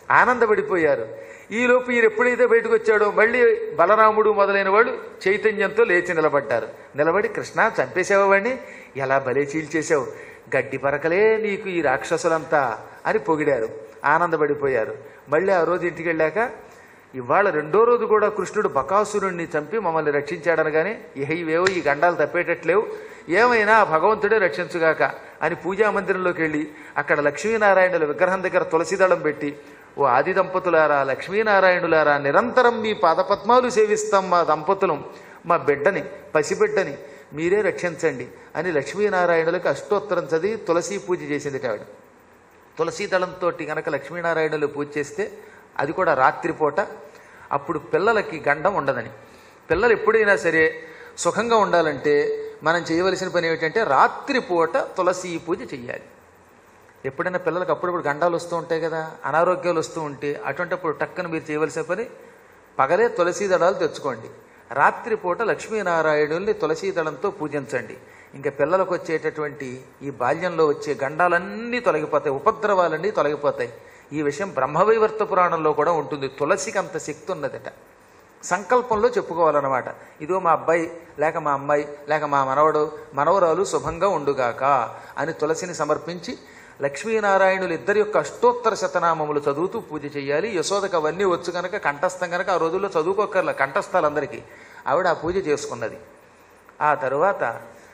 ఆనందపడిపోయారు ఈలోపు ఈయన ఎప్పుడైతే బయటకు వచ్చాడో మళ్ళీ బలరాముడు మొదలైన వాళ్ళు చైతన్యంతో లేచి నిలబడ్డారు నిలబడి కృష్ణ చంపేశావు వాడిని ఎలా బలే చీల్చేశావు గడ్డి పరకలే నీకు ఈ రాక్షసులంతా అని పొగిడారు ఆనందపడిపోయారు మళ్ళీ ఆ రోజు ఇంటికి వెళ్ళాక ఇవాళ రెండో రోజు కూడా కృష్ణుడు బకాసురుణ్ణి చంపి మమ్మల్ని రక్షించాడనగానే ఇహ ఇవేవో ఈ గండాలు తప్పేటట్లేవు ఏమైనా ఆ భగవంతుడే రక్షించుగాక అని పూజా మందిరంలోకి వెళ్ళి అక్కడ లక్ష్మీనారాయణుల విగ్రహం దగ్గర తులసిదళం పెట్టి ఓ ఆది దంపతులారా లక్ష్మీనారాయణులారా నిరంతరం మీ పాదపద్మాలు సేవిస్తాం మా దంపతులం మా బిడ్డని పసిబిడ్డని మీరే రక్షించండి అని లక్ష్మీనారాయణులకు అష్టోత్తరం చదివి తులసి పూజ చేసింది ఆవిడ తులసీ దళంతో గనక లక్ష్మీనారాయణులు పూజ చేస్తే అది కూడా రాత్రిపూట అప్పుడు పిల్లలకి గండం ఉండదని పిల్లలు ఎప్పుడైనా సరే సుఖంగా ఉండాలంటే మనం చేయవలసిన పని ఏమిటంటే రాత్రిపూట తులసి పూజ చెయ్యాలి ఎప్పుడైనా పిల్లలకు అప్పుడప్పుడు గండాలు వస్తూ ఉంటాయి కదా అనారోగ్యాలు వస్తూ ఉంటే అటువంటిప్పుడు టక్కన మీరు చేయవలసిన పని పగలే తులసీ దళాలు తెచ్చుకోండి రాత్రిపూట లక్ష్మీనారాయణుల్ని తులసీ దళంతో పూజించండి ఇంకా పిల్లలకు వచ్చేటటువంటి ఈ బాల్యంలో వచ్చే గండాలన్నీ తొలగిపోతాయి ఉపద్రవాలన్నీ తొలగిపోతాయి ఈ విషయం బ్రహ్మవైవర్త పురాణంలో కూడా ఉంటుంది తులసికి అంత శక్తి ఉన్నదట సంకల్పంలో చెప్పుకోవాలన్నమాట ఇదిగో మా అబ్బాయి లేక మా అమ్మాయి లేక మా మనవడు మనవరాలు శుభంగా ఉండుగాక అని తులసిని సమర్పించి లక్ష్మీనారాయణులు ఇద్దరి యొక్క అష్టోత్తర శతనామములు చదువుతూ పూజ చేయాలి యశోదకు అవన్నీ వచ్చు కనుక కంఠస్థం కనుక ఆ రోజుల్లో చదువుకోకర్ల కంఠస్థాలు అందరికీ ఆవిడ ఆ పూజ చేసుకున్నది ఆ తరువాత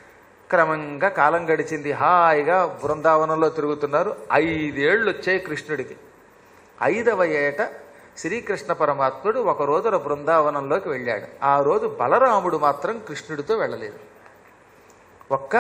క్రమంగా కాలం గడిచింది హాయిగా బృందావనంలో తిరుగుతున్నారు ఐదేళ్లు వచ్చాయి కృష్ణుడికి ఐదవ ఏట శ్రీకృష్ణ పరమాత్ముడు ఒక రోజున బృందావనంలోకి వెళ్ళాడు ఆ రోజు బలరాముడు మాత్రం కృష్ణుడితో వెళ్ళలేదు ఒక్క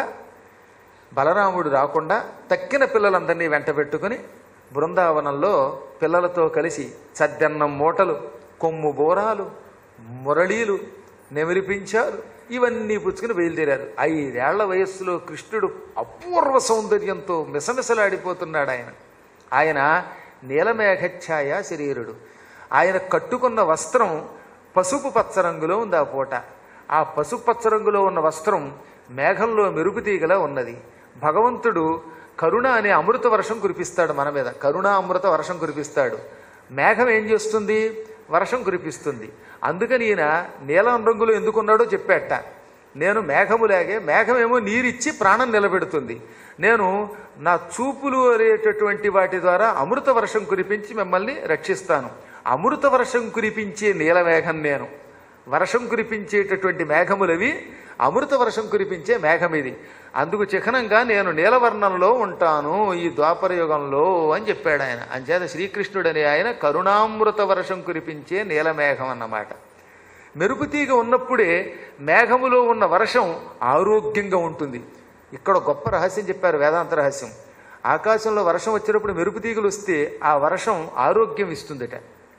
బలరాముడు రాకుండా తక్కిన పిల్లలందరినీ వెంట పెట్టుకుని బృందావనంలో పిల్లలతో కలిసి సద్దన్నం మూటలు కొమ్ము బోరాలు మురళీలు నెమిలిపించారు ఇవన్నీ పుచ్చుకుని బయలుదేరారు ఐదేళ్ల వయస్సులో కృష్ణుడు అపూర్వ సౌందర్యంతో మిసమిసలాడిపోతున్నాడు ఆయన ఆయన నీలమేఘఛాయ శరీరుడు ఆయన కట్టుకున్న వస్త్రం పసుపు పచ్చ రంగులో ఉంది ఆ పూట ఆ పసుపు పచ్చ రంగులో ఉన్న వస్త్రం మేఘంలో మెరుపు తీగలా ఉన్నది భగవంతుడు కరుణ అనే అమృత వర్షం కురిపిస్తాడు మన మీద కరుణ అమృత వర్షం కురిపిస్తాడు మేఘం ఏం చేస్తుంది వర్షం కురిపిస్తుంది అందుకని ఈయన నీలం రంగులో ఎందుకున్నాడో చెప్పాట నేను మేఘములాగే మేఘమేమో నీరిచ్చి ప్రాణం నిలబెడుతుంది నేను నా చూపులు అనేటటువంటి వాటి ద్వారా అమృత వర్షం కురిపించి మిమ్మల్ని రక్షిస్తాను అమృత వర్షం కురిపించే నీలమేఘం నేను వర్షం కురిపించేటటువంటి మేఘములవి అమృత వర్షం కురిపించే మేఘం ఇది అందుకు చిహ్నంగా నేను నీలవర్ణంలో ఉంటాను ఈ ద్వాపర యుగంలో అని చెప్పాడు ఆయన అంచేత శ్రీకృష్ణుడని ఆయన కరుణామృత వర్షం కురిపించే నీలమేఘం అన్నమాట మెరుపుతీగ ఉన్నప్పుడే మేఘములో ఉన్న వర్షం ఆరోగ్యంగా ఉంటుంది ఇక్కడ గొప్ప రహస్యం చెప్పారు వేదాంత రహస్యం ఆకాశంలో వర్షం వచ్చినప్పుడు మెరుపుతీగలు వస్తే ఆ వర్షం ఆరోగ్యం ఇస్తుందట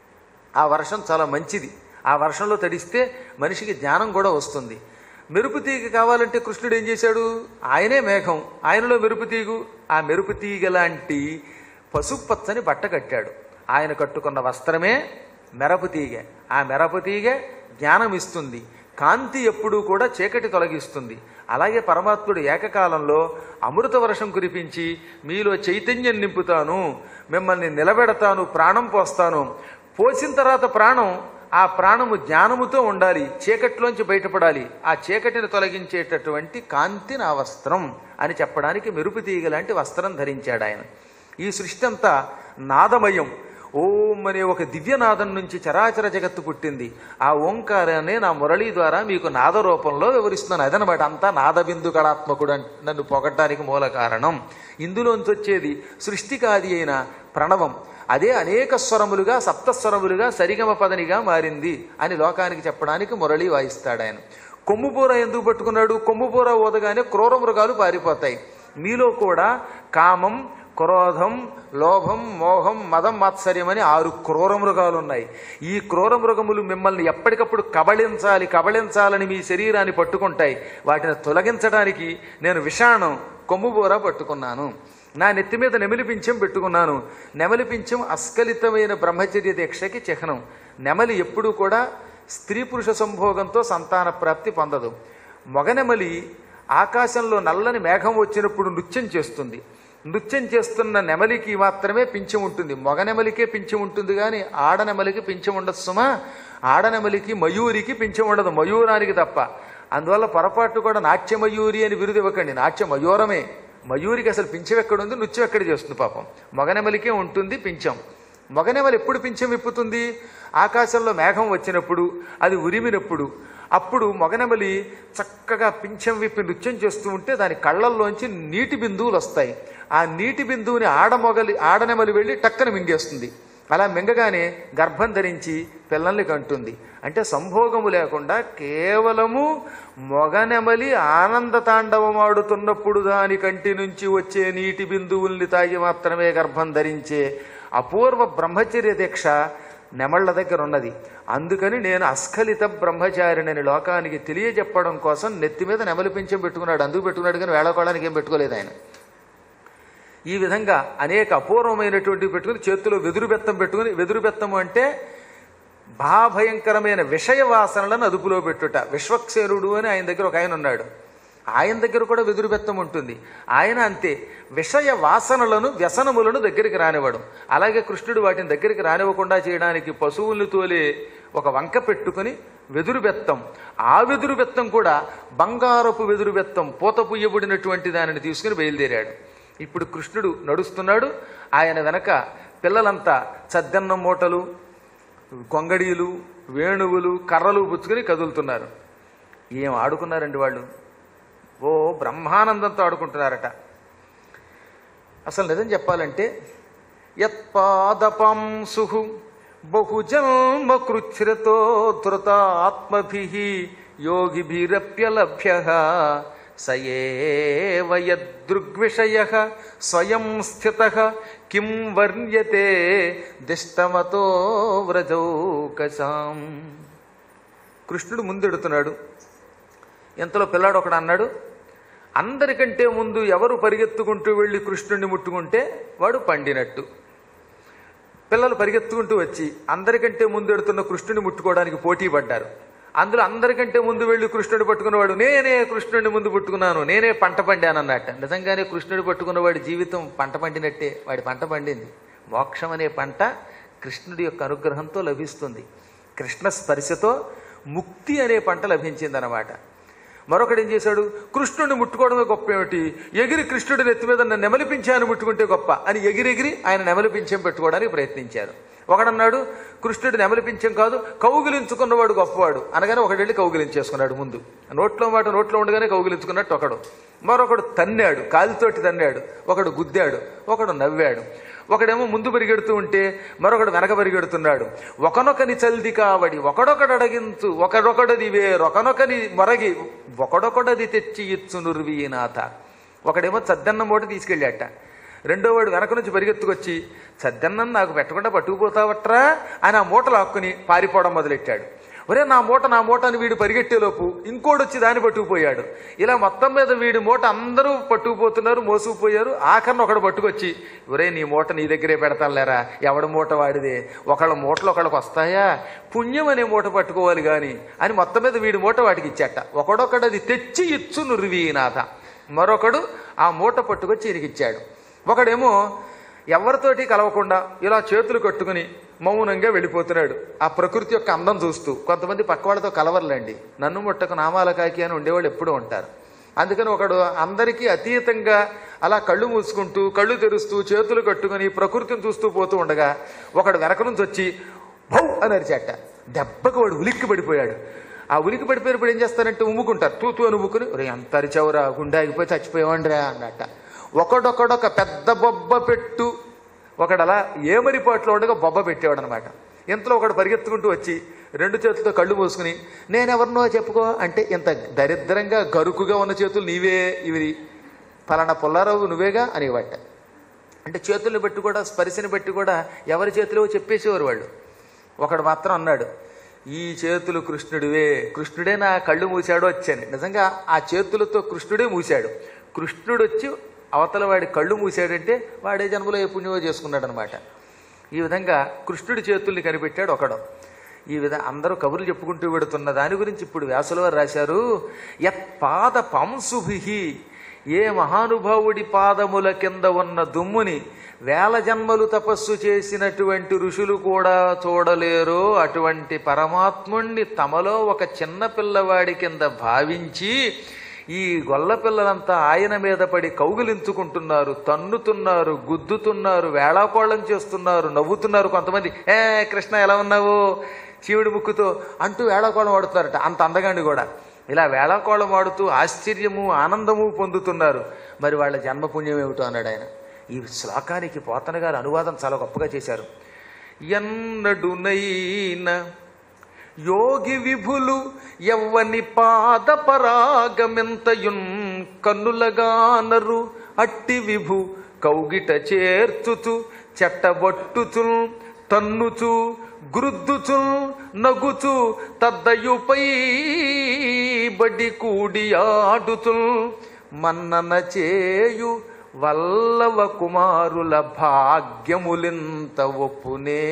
ఆ వర్షం చాలా మంచిది ఆ వర్షంలో తడిస్తే మనిషికి జ్ఞానం కూడా వస్తుంది మెరుపుతీగ కావాలంటే కృష్ణుడు ఏం చేశాడు ఆయనే మేఘం ఆయనలో మెరుపుతీగు ఆ మెరుపుతీగ లాంటి పసుపచ్చని బట్ట కట్టాడు ఆయన కట్టుకున్న వస్త్రమే మెరపుతీగ ఆ మెరపుతీగ జ్ఞానం ఇస్తుంది కాంతి ఎప్పుడూ కూడా చీకటి తొలగిస్తుంది అలాగే పరమాత్ముడు ఏకకాలంలో అమృత వర్షం కురిపించి మీలో చైతన్యం నింపుతాను మిమ్మల్ని నిలబెడతాను ప్రాణం పోస్తాను పోసిన తర్వాత ప్రాణం ఆ ప్రాణము జ్ఞానముతో ఉండాలి చీకట్లోంచి బయటపడాలి ఆ చీకటిని తొలగించేటటువంటి కాంతి నా వస్త్రం అని చెప్పడానికి మెరుపు తీగ లాంటి వస్త్రం ధరించాడు ఆయన ఈ సృష్టి అంతా నాదమయం ఓం అనే ఒక దివ్యనాదం నుంచి చరాచర జగత్తు పుట్టింది ఆ ఓంకారాన్ని నా మురళి ద్వారా మీకు నాద రూపంలో వివరిస్తున్నాను అదనమాట అంతా నాదబిందు కళాత్మకుడు అని నన్ను పొగడ్డానికి మూల కారణం ఇందులోంచి వచ్చేది సృష్టికాది అయిన ప్రణవం అదే అనేక స్వరములుగా సప్తస్వరములుగా సరిగమ పదనిగా మారింది అని లోకానికి చెప్పడానికి మురళి వాయిస్తాడు ఆయన కొమ్ముబూర ఎందుకు పట్టుకున్నాడు కొమ్ముబూర ఊదగానే క్రూర మృగాలు పారిపోతాయి మీలో కూడా కామం క్రోధం లోభం మోహం మదం మాత్సర్యం అని ఆరు క్రూర మృగాలు ఉన్నాయి ఈ క్రూర మృగములు మిమ్మల్ని ఎప్పటికప్పుడు కబళించాలి కబళించాలని మీ శరీరాన్ని పట్టుకుంటాయి వాటిని తొలగించడానికి నేను విషాణం కొమ్ముబూర పట్టుకున్నాను నా నెత్తి మీద నెమలి పింఛం పెట్టుకున్నాను నెమలి పింఛం అస్కలితమైన బ్రహ్మచర్య దీక్షకి చిహ్నం నెమలి ఎప్పుడూ కూడా స్త్రీ పురుష సంభోగంతో సంతాన ప్రాప్తి పొందదు మగనెమలి ఆకాశంలో నల్లని మేఘం వచ్చినప్పుడు నృత్యం చేస్తుంది నృత్యం చేస్తున్న నెమలికి మాత్రమే పింఛం ఉంటుంది మగ నెమలికే పింఛం ఉంటుంది కానీ ఆడ నెమలికి పింఛం ఉండదు సుమా ఆడ నెమలికి మయూరికి పింఛం ఉండదు మయూరానికి తప్ప అందువల్ల పొరపాటు కూడా నాట్య మయూరి అని బిరుదు ఇవ్వకండి నాట్య మయూరమే మయూరికి అసలు పింఛం ఎక్కడుంది నృత్యం ఎక్కడ చేస్తుంది పాపం మగ నెమలికే ఉంటుంది పింఛం మగనెమలి ఎప్పుడు పింఛం విప్పుతుంది ఆకాశంలో మేఘం వచ్చినప్పుడు అది ఉరిమినప్పుడు అప్పుడు మగనెమలి చక్కగా పింఛం విప్పి నృత్యం చేస్తూ ఉంటే దాని కళ్ళల్లోంచి నీటి బిందువులు వస్తాయి ఆ నీటి బిందువుని ఆడమొగలి ఆడనెమలి వెళ్ళి టక్కన మింగేస్తుంది అలా మింగగానే గర్భం ధరించి పిల్లల్ని కంటుంది అంటే సంభోగము లేకుండా కేవలము మొగనెమలి ఆనంద తాండవమాడుతున్నప్పుడు దాని కంటి నుంచి వచ్చే నీటి బిందువుల్ని తాగి మాత్రమే గర్భం ధరించే అపూర్వ బ్రహ్మచర్య దీక్ష నెమళ్ల దగ్గర ఉన్నది అందుకని నేను అస్ఖలిత బ్రహ్మచారిని లోకానికి తెలియజెప్పడం కోసం నెత్తి మీద నెమలి పింఛం పెట్టుకున్నాడు అందుకు పెట్టుకున్నాడు కానీ వేళకోవడానికి ఏం పెట్టుకోలేదు ఆయన ఈ విధంగా అనేక అపూర్వమైనటువంటివి పెట్టుకుని చేతిలో వెదురు బెత్తం పెట్టుకుని వెదురు బెత్తము అంటే మహాభయంకరమైన విషయ వాసనలను అదుపులో పెట్టుట విశ్వక్సేనుడు అని ఆయన దగ్గర ఒక ఆయన ఉన్నాడు ఆయన దగ్గర కూడా వెదురు బెత్తం ఉంటుంది ఆయన అంతే విషయ వాసనలను వ్యసనములను దగ్గరికి రానివ్వడం అలాగే కృష్ణుడు వాటిని దగ్గరికి రానివ్వకుండా చేయడానికి పశువుల్ని తోలే ఒక వంక పెట్టుకుని వెదురు బెత్తం ఆ వెదురు బెత్తం కూడా బంగారపు వెదురు బెత్తం పూత పుయ్యబడినటువంటి దానిని తీసుకుని బయలుదేరాడు ఇప్పుడు కృష్ణుడు నడుస్తున్నాడు ఆయన వెనక పిల్లలంతా చద్దన్నం మూటలు కొంగడీలు వేణువులు కర్రలు పుచ్చుకుని కదులుతున్నారు ఏం ఆడుకున్నారండి వాళ్ళు ఓ బ్రహ్మానందంతో ఆడుకుంటున్నారట అసలు నిజం చెప్పాలంటే యత్పాదపంసు బహుజన్మ కృచ్ఛ్రతో ధృతాత్మభి యోగిభిరప్యలభ్య సయేవ యదృగ్విషయ స్వయం స్థిత కిం వర్ణ్యతే దిష్టమతో వ్రజౌకసాం కృష్ణుడు ముందెడుతున్నాడు ఎంతలో పిల్లాడు ఒకడు అన్నాడు అందరికంటే ముందు ఎవరు పరిగెత్తుకుంటూ వెళ్ళి కృష్ణుడిని ముట్టుకుంటే వాడు పండినట్టు పిల్లలు పరిగెత్తుకుంటూ వచ్చి అందరికంటే ముందు ఎడుతున్న కృష్ణుని ముట్టుకోవడానికి పోటీ పడ్డారు అందులో అందరికంటే ముందు వెళ్ళి కృష్ణుడు పట్టుకున్నవాడు నేనే కృష్ణుడిని ముందు పుట్టుకున్నాను నేనే పంట పండానన్నట్ట నిజంగానే కృష్ణుడు పట్టుకున్నవాడి జీవితం పంట పండినట్టే వాడి పంట పండింది మోక్షం అనే పంట కృష్ణుడి యొక్క అనుగ్రహంతో లభిస్తుంది కృష్ణ స్పర్శతో ముక్తి అనే పంట లభించిందనమాట మరొకడు ఏం చేశాడు కృష్ణుడిని ముట్టుకోవడమే గొప్ప ఏమిటి ఎగిరి కృష్ణుడి నెత్తి మీద నన్ను నెమలిపించాను ముట్టుకుంటే గొప్ప అని ఎగిరెగిరి ఆయన నెమలిపించం పెట్టుకోవడానికి ప్రయత్నించారు ఒకడన్నాడు కృష్ణుడి నెమలిపించం కాదు కౌగిలించుకున్నవాడు గొప్పవాడు అనగానే ఒకడు వెళ్ళి కౌగిలించేసుకున్నాడు ముందు నోట్లో మాట నోట్లో ఉండగానే కౌగిలించుకున్నట్టు ఒకడు మరొకడు తన్నాడు కాలితోటి తన్నాడు ఒకడు గుద్దాడు ఒకడు నవ్వాడు ఒకడేమో ముందు పరిగెడుతూ ఉంటే మరొకడు వెనక పరిగెడుతున్నాడు ఒకనొకని చల్ది కావడి ఒకడొకడు అడగించు ఒకడొకడది వేరొకనొకని మొరగి ఒకడొకడది తెచ్చి ఇచ్చు నుర్వీనాథ ఒకడేమో చద్దన్నం మూట తీసుకెళ్ళాట రెండో వాడు వెనక నుంచి పరిగెత్తుకొచ్చి చద్దన్నం నాకు పెట్టకుండా పట్టుకుపోతావట్రా అని ఆ మూట లాక్కుని పారిపోవడం మొదలెట్టాడు ఒరే నా మూట నా మూట అని వీడు పరిగెట్టేలోపు ఇంకోటి వచ్చి దాన్ని పట్టుకుపోయాడు ఇలా మొత్తం మీద వీడి మూట అందరూ పట్టుకుపోతున్నారు మోసుకుపోయారు ఆఖరిని ఒకడు పట్టుకొచ్చి ఒరే నీ మూట నీ దగ్గరే పెడతానులేరా ఎవడి మూట వాడిదే ఒకళ్ళ మూటలు ఒకళ్ళకి వస్తాయా పుణ్యం అనే మూట పట్టుకోవాలి గాని అని మొత్తం మీద వీడి మూట వాటికి ఇచ్చాట ఒకడొకడు అది తెచ్చి ఇచ్చు నుర్వీనాథ మరొకడు ఆ మూట పట్టుకొచ్చి ఇరిగిచ్చాడు ఒకడేమో ఎవరితోటి కలవకుండా ఇలా చేతులు కట్టుకుని మౌనంగా వెళ్ళిపోతున్నాడు ఆ ప్రకృతి యొక్క అందం చూస్తూ కొంతమంది పక్క వాళ్ళతో కలవర్లేండి నన్ను ముట్టకు నామాల కాకి అని ఉండేవాళ్ళు ఎప్పుడూ ఉంటారు అందుకని ఒకడు అందరికీ అతీతంగా అలా కళ్ళు మూసుకుంటూ కళ్ళు తెరుస్తూ చేతులు కట్టుకుని ప్రకృతిని చూస్తూ పోతూ ఉండగా ఒకడు వెనక నుంచి వచ్చి భౌ అని అరిచాట దెబ్బకు వాడు ఉలిక్కి పడిపోయాడు ఆ ఉలికి పడిపోయినప్పుడు ఏం చేస్తారంటే ఉమ్ముకుంటారు తూతూ అని ఉమ్ముకుని ఒరే ఎంత అరిచావురా గుండె ఆగిపోయి చచ్చిపోయావండిరా అన్నట్ట ఒకడొకడొక పెద్ద బొబ్బ పెట్టు ఒకడు అలా ఏమరిపాట్లో ఉండగా బొబ్బ పెట్టేవాడు అనమాట ఇంతలో ఒకడు పరిగెత్తుకుంటూ వచ్చి రెండు చేతులతో కళ్ళు మూసుకుని నేనెవరినో చెప్పుకో అంటే ఇంత దరిద్రంగా గరుకుగా ఉన్న చేతులు నీవే ఇవి ఫలానా పుల్లారావు నువ్వేగా అనేవాట అంటే చేతుల్ని బట్టి కూడా స్పర్శని బట్టి కూడా ఎవరి చేతిలో చెప్పేసేవారు వాళ్ళు ఒకడు మాత్రం అన్నాడు ఈ చేతులు కృష్ణుడివే కృష్ణుడే నా కళ్ళు మూసాడు వచ్చాను నిజంగా ఆ చేతులతో కృష్ణుడే మూశాడు కృష్ణుడు వచ్చి అవతల వాడి కళ్ళు మూసాడంటే వాడే జన్మలో ఏ పుణ్యమో చేసుకున్నాడు అనమాట ఈ విధంగా కృష్ణుడి చేతుల్ని కనిపెట్టాడు ఒకడు ఈ విధంగా అందరూ కబుర్లు చెప్పుకుంటూ పెడుతున్న దాని గురించి ఇప్పుడు వ్యాసుల వారు రాశారు యత్ పాద పంసుభి ఏ మహానుభావుడి పాదముల కింద ఉన్న దుమ్ముని వేల జన్మలు తపస్సు చేసినటువంటి ఋషులు కూడా చూడలేరో అటువంటి పరమాత్ముణ్ణి తమలో ఒక చిన్న పిల్లవాడి కింద భావించి ఈ గొల్ల పిల్లలంతా ఆయన మీద పడి కౌగిలించుకుంటున్నారు తన్నుతున్నారు గుద్దుతున్నారు వేళాకోళం చేస్తున్నారు నవ్వుతున్నారు కొంతమంది ఏ కృష్ణ ఎలా ఉన్నావు శివుడి ముక్కుతో అంటూ వేళాకోళం ఆడుతున్నారట అంత అందగాండి కూడా ఇలా వేళాకోళం ఆడుతూ ఆశ్చర్యము ఆనందము పొందుతున్నారు మరి వాళ్ళ జన్మపుణ్యం ఏమిటో అన్నాడు ఆయన ఈ శ్లోకానికి పోతన గారు అనువాదం చాలా గొప్పగా చేశారు ఎన్నడునైనా యోగి విభులు ఎవ్వని పాద పరాగమెంతయున్ కన్నులగానరు అట్టి విభు కౌగిట చేర్చుచు చెట్టబొట్టుచు తన్నుచు గురుద్దుచు నగుచు తద్దయుపై బడి కూడి ఆడుచు మన్నన చేయు వల్లవ కుమారుల భాగ్యములింత ఒప్పునే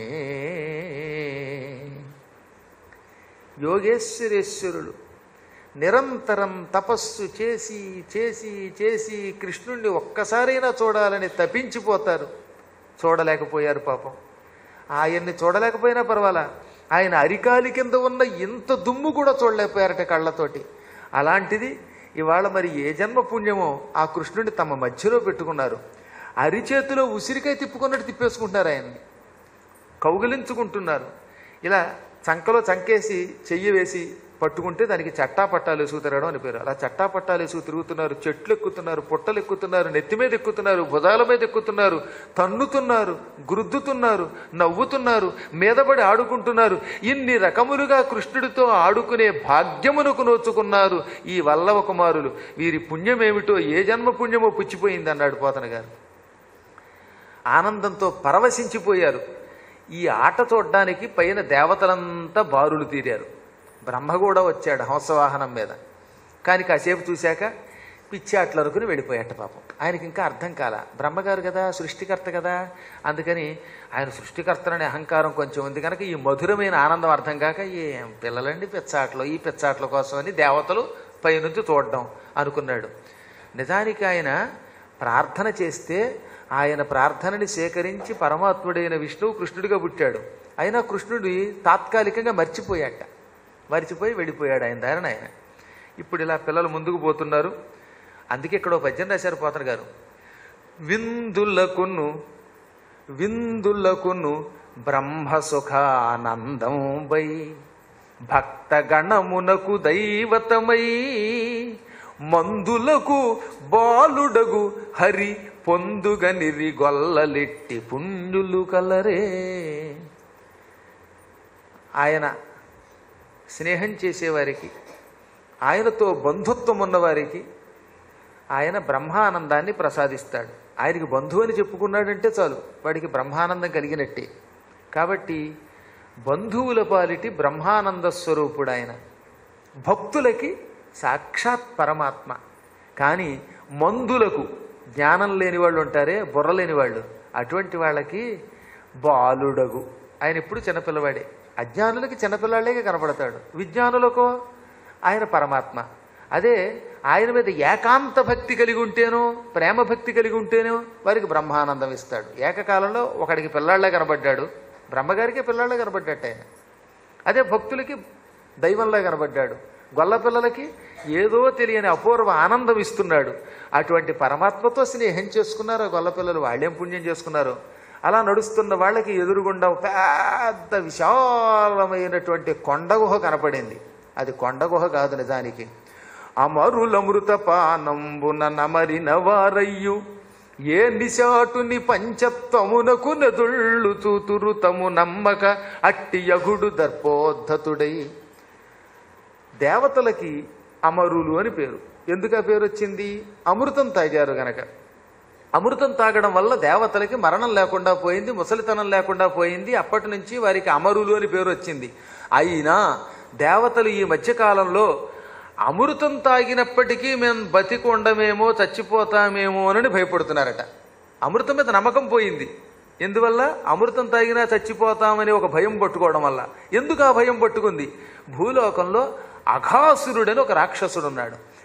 యోగేశ్వరేశ్వరులు నిరంతరం తపస్సు చేసి చేసి చేసి కృష్ణుణ్ణి ఒక్కసారైనా చూడాలని తపించిపోతారు చూడలేకపోయారు పాపం ఆయన్ని చూడలేకపోయినా పర్వాలా ఆయన అరికాలి కింద ఉన్న ఇంత దుమ్ము కూడా చూడలేకపోయారట కళ్ళతోటి అలాంటిది ఇవాళ మరి ఏ జన్మ పుణ్యమో ఆ కృష్ణుడిని తమ మధ్యలో పెట్టుకున్నారు అరిచేతిలో ఉసిరికాయ తిప్పుకున్నట్టు తిప్పేసుకుంటున్నారు ఆయన్ని కౌగిలించుకుంటున్నారు ఇలా చంకలో చంకేసి చెయ్యి వేసి పట్టుకుంటే దానికి చట్టా పట్టాలు వేసుకు తిరగడం అని పేరు అలా చట్టా పట్టాలు వేసుకు తిరుగుతున్నారు చెట్లు ఎక్కుతున్నారు పుట్టలు ఎక్కుతున్నారు నెత్తి మీద ఎక్కుతున్నారు భుజాల మీద ఎక్కుతున్నారు తన్నుతున్నారు గురుద్దుతున్నారు నవ్వుతున్నారు మీదపడి ఆడుకుంటున్నారు ఇన్ని రకములుగా కృష్ణుడితో ఆడుకునే భాగ్యమునకు నోచుకున్నారు ఈ వల్లవ కుమారులు వీరి పుణ్యమేమిటో ఏ జన్మ పుణ్యమో పుచ్చిపోయింది అన్నాడు పోతన గారు ఆనందంతో పరవశించిపోయారు ఈ ఆట చూడ్డానికి పైన దేవతలంతా బారులు తీరారు బ్రహ్మ కూడా వచ్చాడు హంసవాహనం మీద కానీ కాసేపు చూశాక పిచ్చి ఆటలు అనుకుని వెళ్ళిపోయాట పాపం ఆయనకి ఇంకా అర్థం కాల బ్రహ్మగారు కదా సృష్టికర్త కదా అందుకని ఆయన సృష్టికర్తననే అహంకారం కొంచెం ఉంది కనుక ఈ మధురమైన ఆనందం అర్థం కాక ఏం పిల్లలండి పిచ్చాటలు ఈ పిచ్చాటల కోసం అని దేవతలు పైనుంచి చూడడం అనుకున్నాడు నిజానికి ఆయన ప్రార్థన చేస్తే ఆయన ప్రార్థనని సేకరించి పరమాత్ముడైన విష్ణువు కృష్ణుడిగా పుట్టాడు అయినా కృష్ణుడి తాత్కాలికంగా మర్చిపోయాట మర్చిపోయి వెళ్ళిపోయాడు ఆయన దారిన ఆయన ఇప్పుడు ఇలా పిల్లలు ముందుకు పోతున్నారు అందుకే ఇక్కడ ఒక పద్యం రాశారు పోతన గారు విందులకును విందులకును బ్రహ్మ సుఖానందంబై భక్త గణమునకు దైవతమై మందులకు బాలుడగు హరి పొందుగనిరి గొల్లలెట్టి పుణ్యులు కలరే ఆయన స్నేహం చేసేవారికి ఆయనతో బంధుత్వం ఉన్నవారికి ఆయన బ్రహ్మానందాన్ని ప్రసాదిస్తాడు ఆయనకి బంధువు అని చెప్పుకున్నాడంటే చాలు వాడికి బ్రహ్మానందం కలిగినట్టే కాబట్టి బంధువుల పాలిటి బ్రహ్మానంద స్వరూపుడు ఆయన భక్తులకి సాక్షాత్ పరమాత్మ కానీ మందులకు జ్ఞానం లేని వాళ్ళు ఉంటారే బుర్ర లేని వాళ్ళు అటువంటి వాళ్ళకి బాలుడగు ఆయన ఎప్పుడు చిన్నపిల్లవాడే అజ్ఞానులకి చిన్నపిల్లాళ్ళే కనపడతాడు విజ్ఞానులకు ఆయన పరమాత్మ అదే ఆయన మీద ఏకాంత భక్తి కలిగి ఉంటేనో ప్రేమ భక్తి కలిగి ఉంటేనో వారికి బ్రహ్మానందం ఇస్తాడు ఏకకాలంలో ఒకడికి పిల్లాళ్ళే కనబడ్డాడు బ్రహ్మగారికి పిల్లాళ్ళే కనబడ్డట్టు ఆయన అదే భక్తులకి దైవంలా కనబడ్డాడు గొల్ల పిల్లలకి ఏదో తెలియని అపూర్వ ఆనందం ఇస్తున్నాడు అటువంటి పరమాత్మతో స్నేహం చేసుకున్నారు ఆ గొల్ల పిల్లలు వాళ్ళేం పుణ్యం చేసుకున్నారు అలా నడుస్తున్న వాళ్ళకి ఎదురుగుండా ఒక పెద్ద విశాలమైనటువంటి కొండ గుహ కనపడింది అది కొండ గుహ కాదు నిజానికి అమరులమృత పానంబున నమరిన వారయ్యు ఏ నిశాటుని పంచత్వమునకు నదుళ్ళు చూతురు తము నమ్మక అట్టి యగుడు దర్పోద్ధతుడై దేవతలకి అమరులు అని పేరు ఎందుకు ఆ పేరు వచ్చింది అమృతం తాగారు గనక అమృతం తాగడం వల్ల దేవతలకి మరణం లేకుండా పోయింది ముసలితనం లేకుండా పోయింది అప్పటి నుంచి వారికి అమరులు అని పేరు వచ్చింది అయినా దేవతలు ఈ మధ్యకాలంలో అమృతం తాగినప్పటికీ మేము బతికి ఉండమేమో చచ్చిపోతామేమో అని భయపడుతున్నారట అమృతం మీద నమ్మకం పోయింది ఎందువల్ల అమృతం తాగినా చచ్చిపోతామని ఒక భయం పట్టుకోవడం వల్ల ఎందుకు ఆ భయం పట్టుకుంది భూలోకంలో అఘాసురుడని ఒక రాక్షసుడు ఉన్నాడు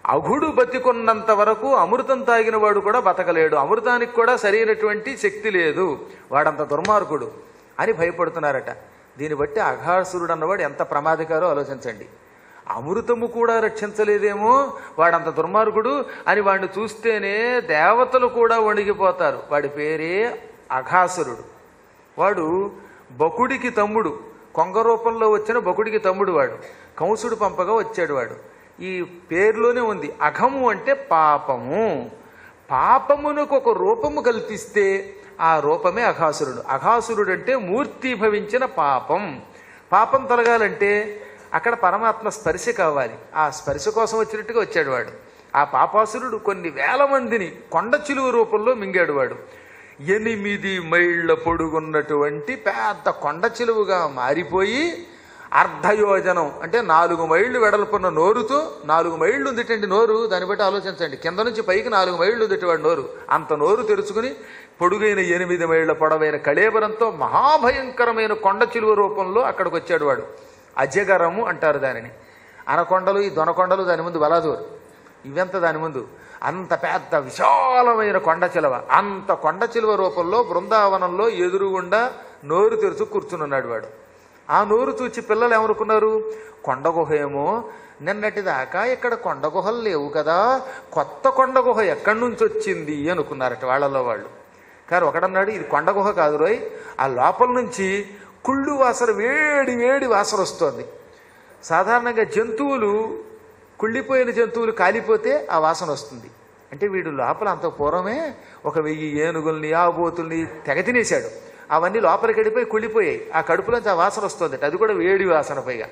అఘుడు బతికున్నంత వరకు అమృతం తాగిన వాడు కూడా బతకలేడు అమృతానికి కూడా సరైనటువంటి శక్తి లేదు వాడంత దుర్మార్గుడు అని భయపడుతున్నారట దీన్ని బట్టి అఘాసురుడు అన్నవాడు ఎంత ప్రమాదకారో ఆలోచించండి అమృతము కూడా రక్షించలేదేమో వాడంత దుర్మార్గుడు అని వాడిని చూస్తేనే దేవతలు కూడా వణిగిపోతారు వాడి పేరే అఘాసురుడు వాడు బకుడికి తమ్ముడు కొంగ రూపంలో వచ్చిన బకుడికి తమ్ముడు వాడు కంసుడు పంపగా వచ్చాడు వాడు ఈ పేరులోనే ఉంది అఘము అంటే పాపము పాపమునకు ఒక రూపము కల్పిస్తే ఆ రూపమే అఘాసురుడు అఘాసురుడు అంటే మూర్తిభవించిన పాపం పాపం తొలగాలంటే అక్కడ పరమాత్మ స్పర్శ కావాలి ఆ స్పర్శ కోసం వచ్చినట్టుగా వచ్చాడు వాడు ఆ పాపాసురుడు కొన్ని వేల మందిని కొండ చిలువ రూపంలో మింగాడు వాడు ఎనిమిది మైళ్ళ పొడుగున్నటువంటి పెద్ద కొండ చిలువుగా మారిపోయి అర్ధయోజనం అంటే నాలుగు మైళ్ళు వెడల్పున్న నోరుతో నాలుగు మైళ్ళు ఉందిటండి నోరు దాన్ని బట్టి ఆలోచించండి కింద నుంచి పైకి నాలుగు మైళ్ళు ఉందిటి వాడు నోరు అంత నోరు తెరుచుకుని పొడుగైన ఎనిమిది మైళ్ళ పొడవైన కళేబరంతో మహాభయంకరమైన కొండ చిలువ రూపంలో అక్కడికి వచ్చాడు వాడు అజగరము అంటారు దానిని అనకొండలు ఈ దొనకొండలు దాని ముందు బలాదూరు ఇవంత దాని ముందు అంత పెద్ద విశాలమైన కొండ చిలువ అంత కొండ చిలువ రూపంలో బృందావనంలో ఎదురుగుండా నోరు తెరుచు కూర్చునున్నాడు వాడు ఆ నోరు చూచి పిల్లలు ఏమనుకున్నారు కొండ గుహ ఏమో నిన్నటిదాకా ఇక్కడ కొండ గుహలు లేవు కదా కొత్త కొండ గుహ ఎక్కడి నుంచి వచ్చింది అనుకున్నారట వాళ్ళలో వాళ్ళు కానీ ఒకడన్నాడు ఇది కొండ గుహ కాదు రోయ్ ఆ లోపల నుంచి కుళ్ళు వాసన వేడి వేడి వాసన వస్తోంది సాధారణంగా జంతువులు కుళ్ళిపోయిన జంతువులు కాలిపోతే ఆ వాసన వస్తుంది అంటే వీడు లోపల అంత పూర్వమే ఒక వెయ్యి ఏనుగుల్ని ఆబోతుల్ని తెగ తినేశాడు అవన్నీ లోపలికి వెళ్ళిపోయి కుళ్ళిపోయాయి ఆ కడుపులోంచి ఆ వాసన వస్తుంది అది కూడా వేడి వాసన పైగా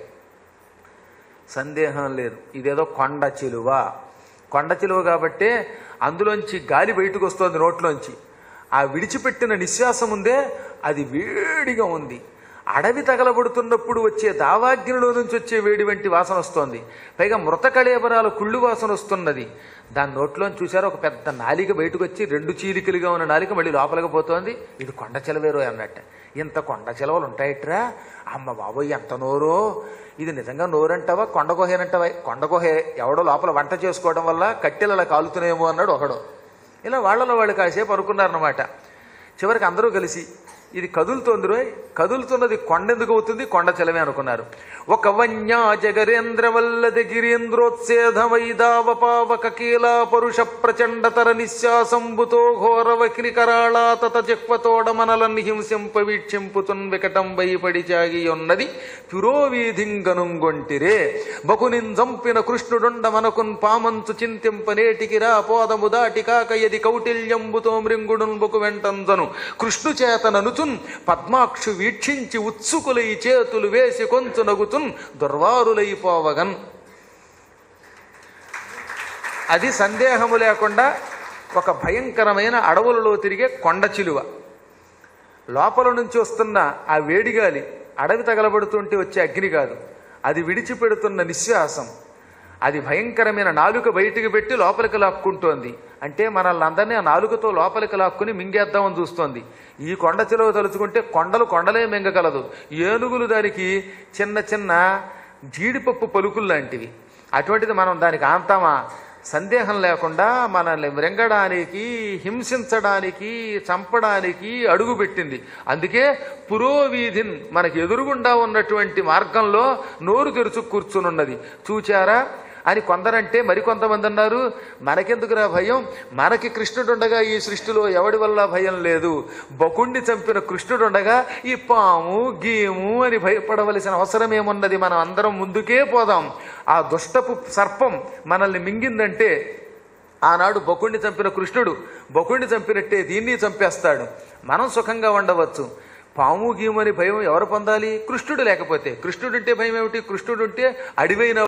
సందేహం లేదు ఇదేదో కొండ చిలువ కొండ చిలువ కాబట్టే అందులోంచి గాలి బయటకు వస్తుంది నోట్లోంచి ఆ విడిచిపెట్టిన నిశ్వాసం ఉందే అది వేడిగా ఉంది అడవి తగలబడుతున్నప్పుడు వచ్చే దావాగ్నిలో నుంచి వచ్చే వేడి వంటి వాసన వస్తోంది పైగా మృత కళేబరాల కుళ్ళు వాసన వస్తున్నది దాని నోట్లోంచి చూసారు ఒక పెద్ద నాలిక బయటకు వచ్చి రెండు చీలికలుగా ఉన్న నాలిక మళ్ళీ లోపలికి పోతోంది ఇది కొండ చిలవేరో అన్నట్ట ఇంత కొండ చిలవలు ఉంటాయట్రా అమ్మ బాబోయ్ ఎంత నోరో ఇది నిజంగా నోరంటావా కొండ గుహేనంటావా కొండ గుహే ఎవడో లోపల వంట చేసుకోవడం వల్ల కట్టెలు అలా కాలుతున్నాయేమో అన్నాడు ఒకడు ఇలా వాళ్ళలో వాళ్ళు కాసేపు అనుకున్నారనమాట చివరికి అందరూ కలిసి ఇది కదులుతోంది రోయ్ కదులుతున్నది కొండెందుకు అవుతుంది కొండ చెలమే అనుకున్నారు ఒక వన్యా జగరేంద్ర వల్లద గిరీంద్రోత్సేధ వైదావపావక కీలా పరుష ప్రచండతర నిశ్వాసంబుతో ఘోరవక్ని కరాళా తత జిహ్వతోడ మనలన్ హింసింప వీక్షింపుతున్ వికటం వైపడి చాగి ఉన్నది పురోవీధింగనుంగొంటిరే బకునిన్ చంపిన కృష్ణుడుండ మనకున్ పామంచు చింతింప నేటికి రా పోదము దాటి కాక ఎది కౌటిల్యంబుతో మృంగుడున్ బొకు వెంటంజను కృష్ణు చేతననుచున్ పద్మాక్షు వీక్షించి ఉత్సుకులై చేతులు వేసి కొంచు నగుతున్ దుర్వారులైపోవగన్ అది సందేహము లేకుండా ఒక భయంకరమైన అడవులలో తిరిగే కొండ చిలువ లోపల నుంచి వస్తున్న ఆ వేడిగాలి అడవి తగలబడుతుంటే వచ్చే అగ్ని కాదు అది విడిచిపెడుతున్న నిశ్వాసం అది భయంకరమైన నాలుక బయటికి పెట్టి లోపలికి లాక్కుంటోంది అంటే మనల్ని అందరినీ ఆ నాలుకతో లోపలికి లాక్కుని మింగేద్దామని చూస్తోంది ఈ కొండ చిలువ తలుచుకుంటే కొండలు కొండలే మింగగలదు ఏనుగులు దానికి చిన్న చిన్న జీడిపప్పు పలుకులు లాంటివి అటువంటిది మనం దానికి ఆంతామా సందేహం లేకుండా మనల్ని మృంగడానికి హింసించడానికి చంపడానికి అడుగు పెట్టింది అందుకే పురోవీధిన్ మనకి ఎదురుగుండా ఉన్నటువంటి మార్గంలో నోరు తెరుచు కూర్చునున్నది చూచారా అని కొందరంటే మరికొంతమంది అన్నారు మనకెందుకురా భయం మనకి కృష్ణుడుండగా ఈ సృష్టిలో ఎవడి వల్ల భయం లేదు బకుణ్ణి చంపిన కృష్ణుడుండగా ఈ పాము గీము అని భయపడవలసిన అవసరం ఏమున్నది మనం అందరం ముందుకే పోదాం ఆ దుష్టపు సర్పం మనల్ని మింగిందంటే ఆనాడు బకుణ్ణి చంపిన కృష్ణుడు బకుణ్ణి చంపినట్టే దీన్ని చంపేస్తాడు మనం సుఖంగా ఉండవచ్చు పాము గీమని భయం ఎవరు పొందాలి కృష్ణుడు లేకపోతే కృష్ణుడుంటే భయం ఏమిటి కృష్ణుడుంటే అడివైన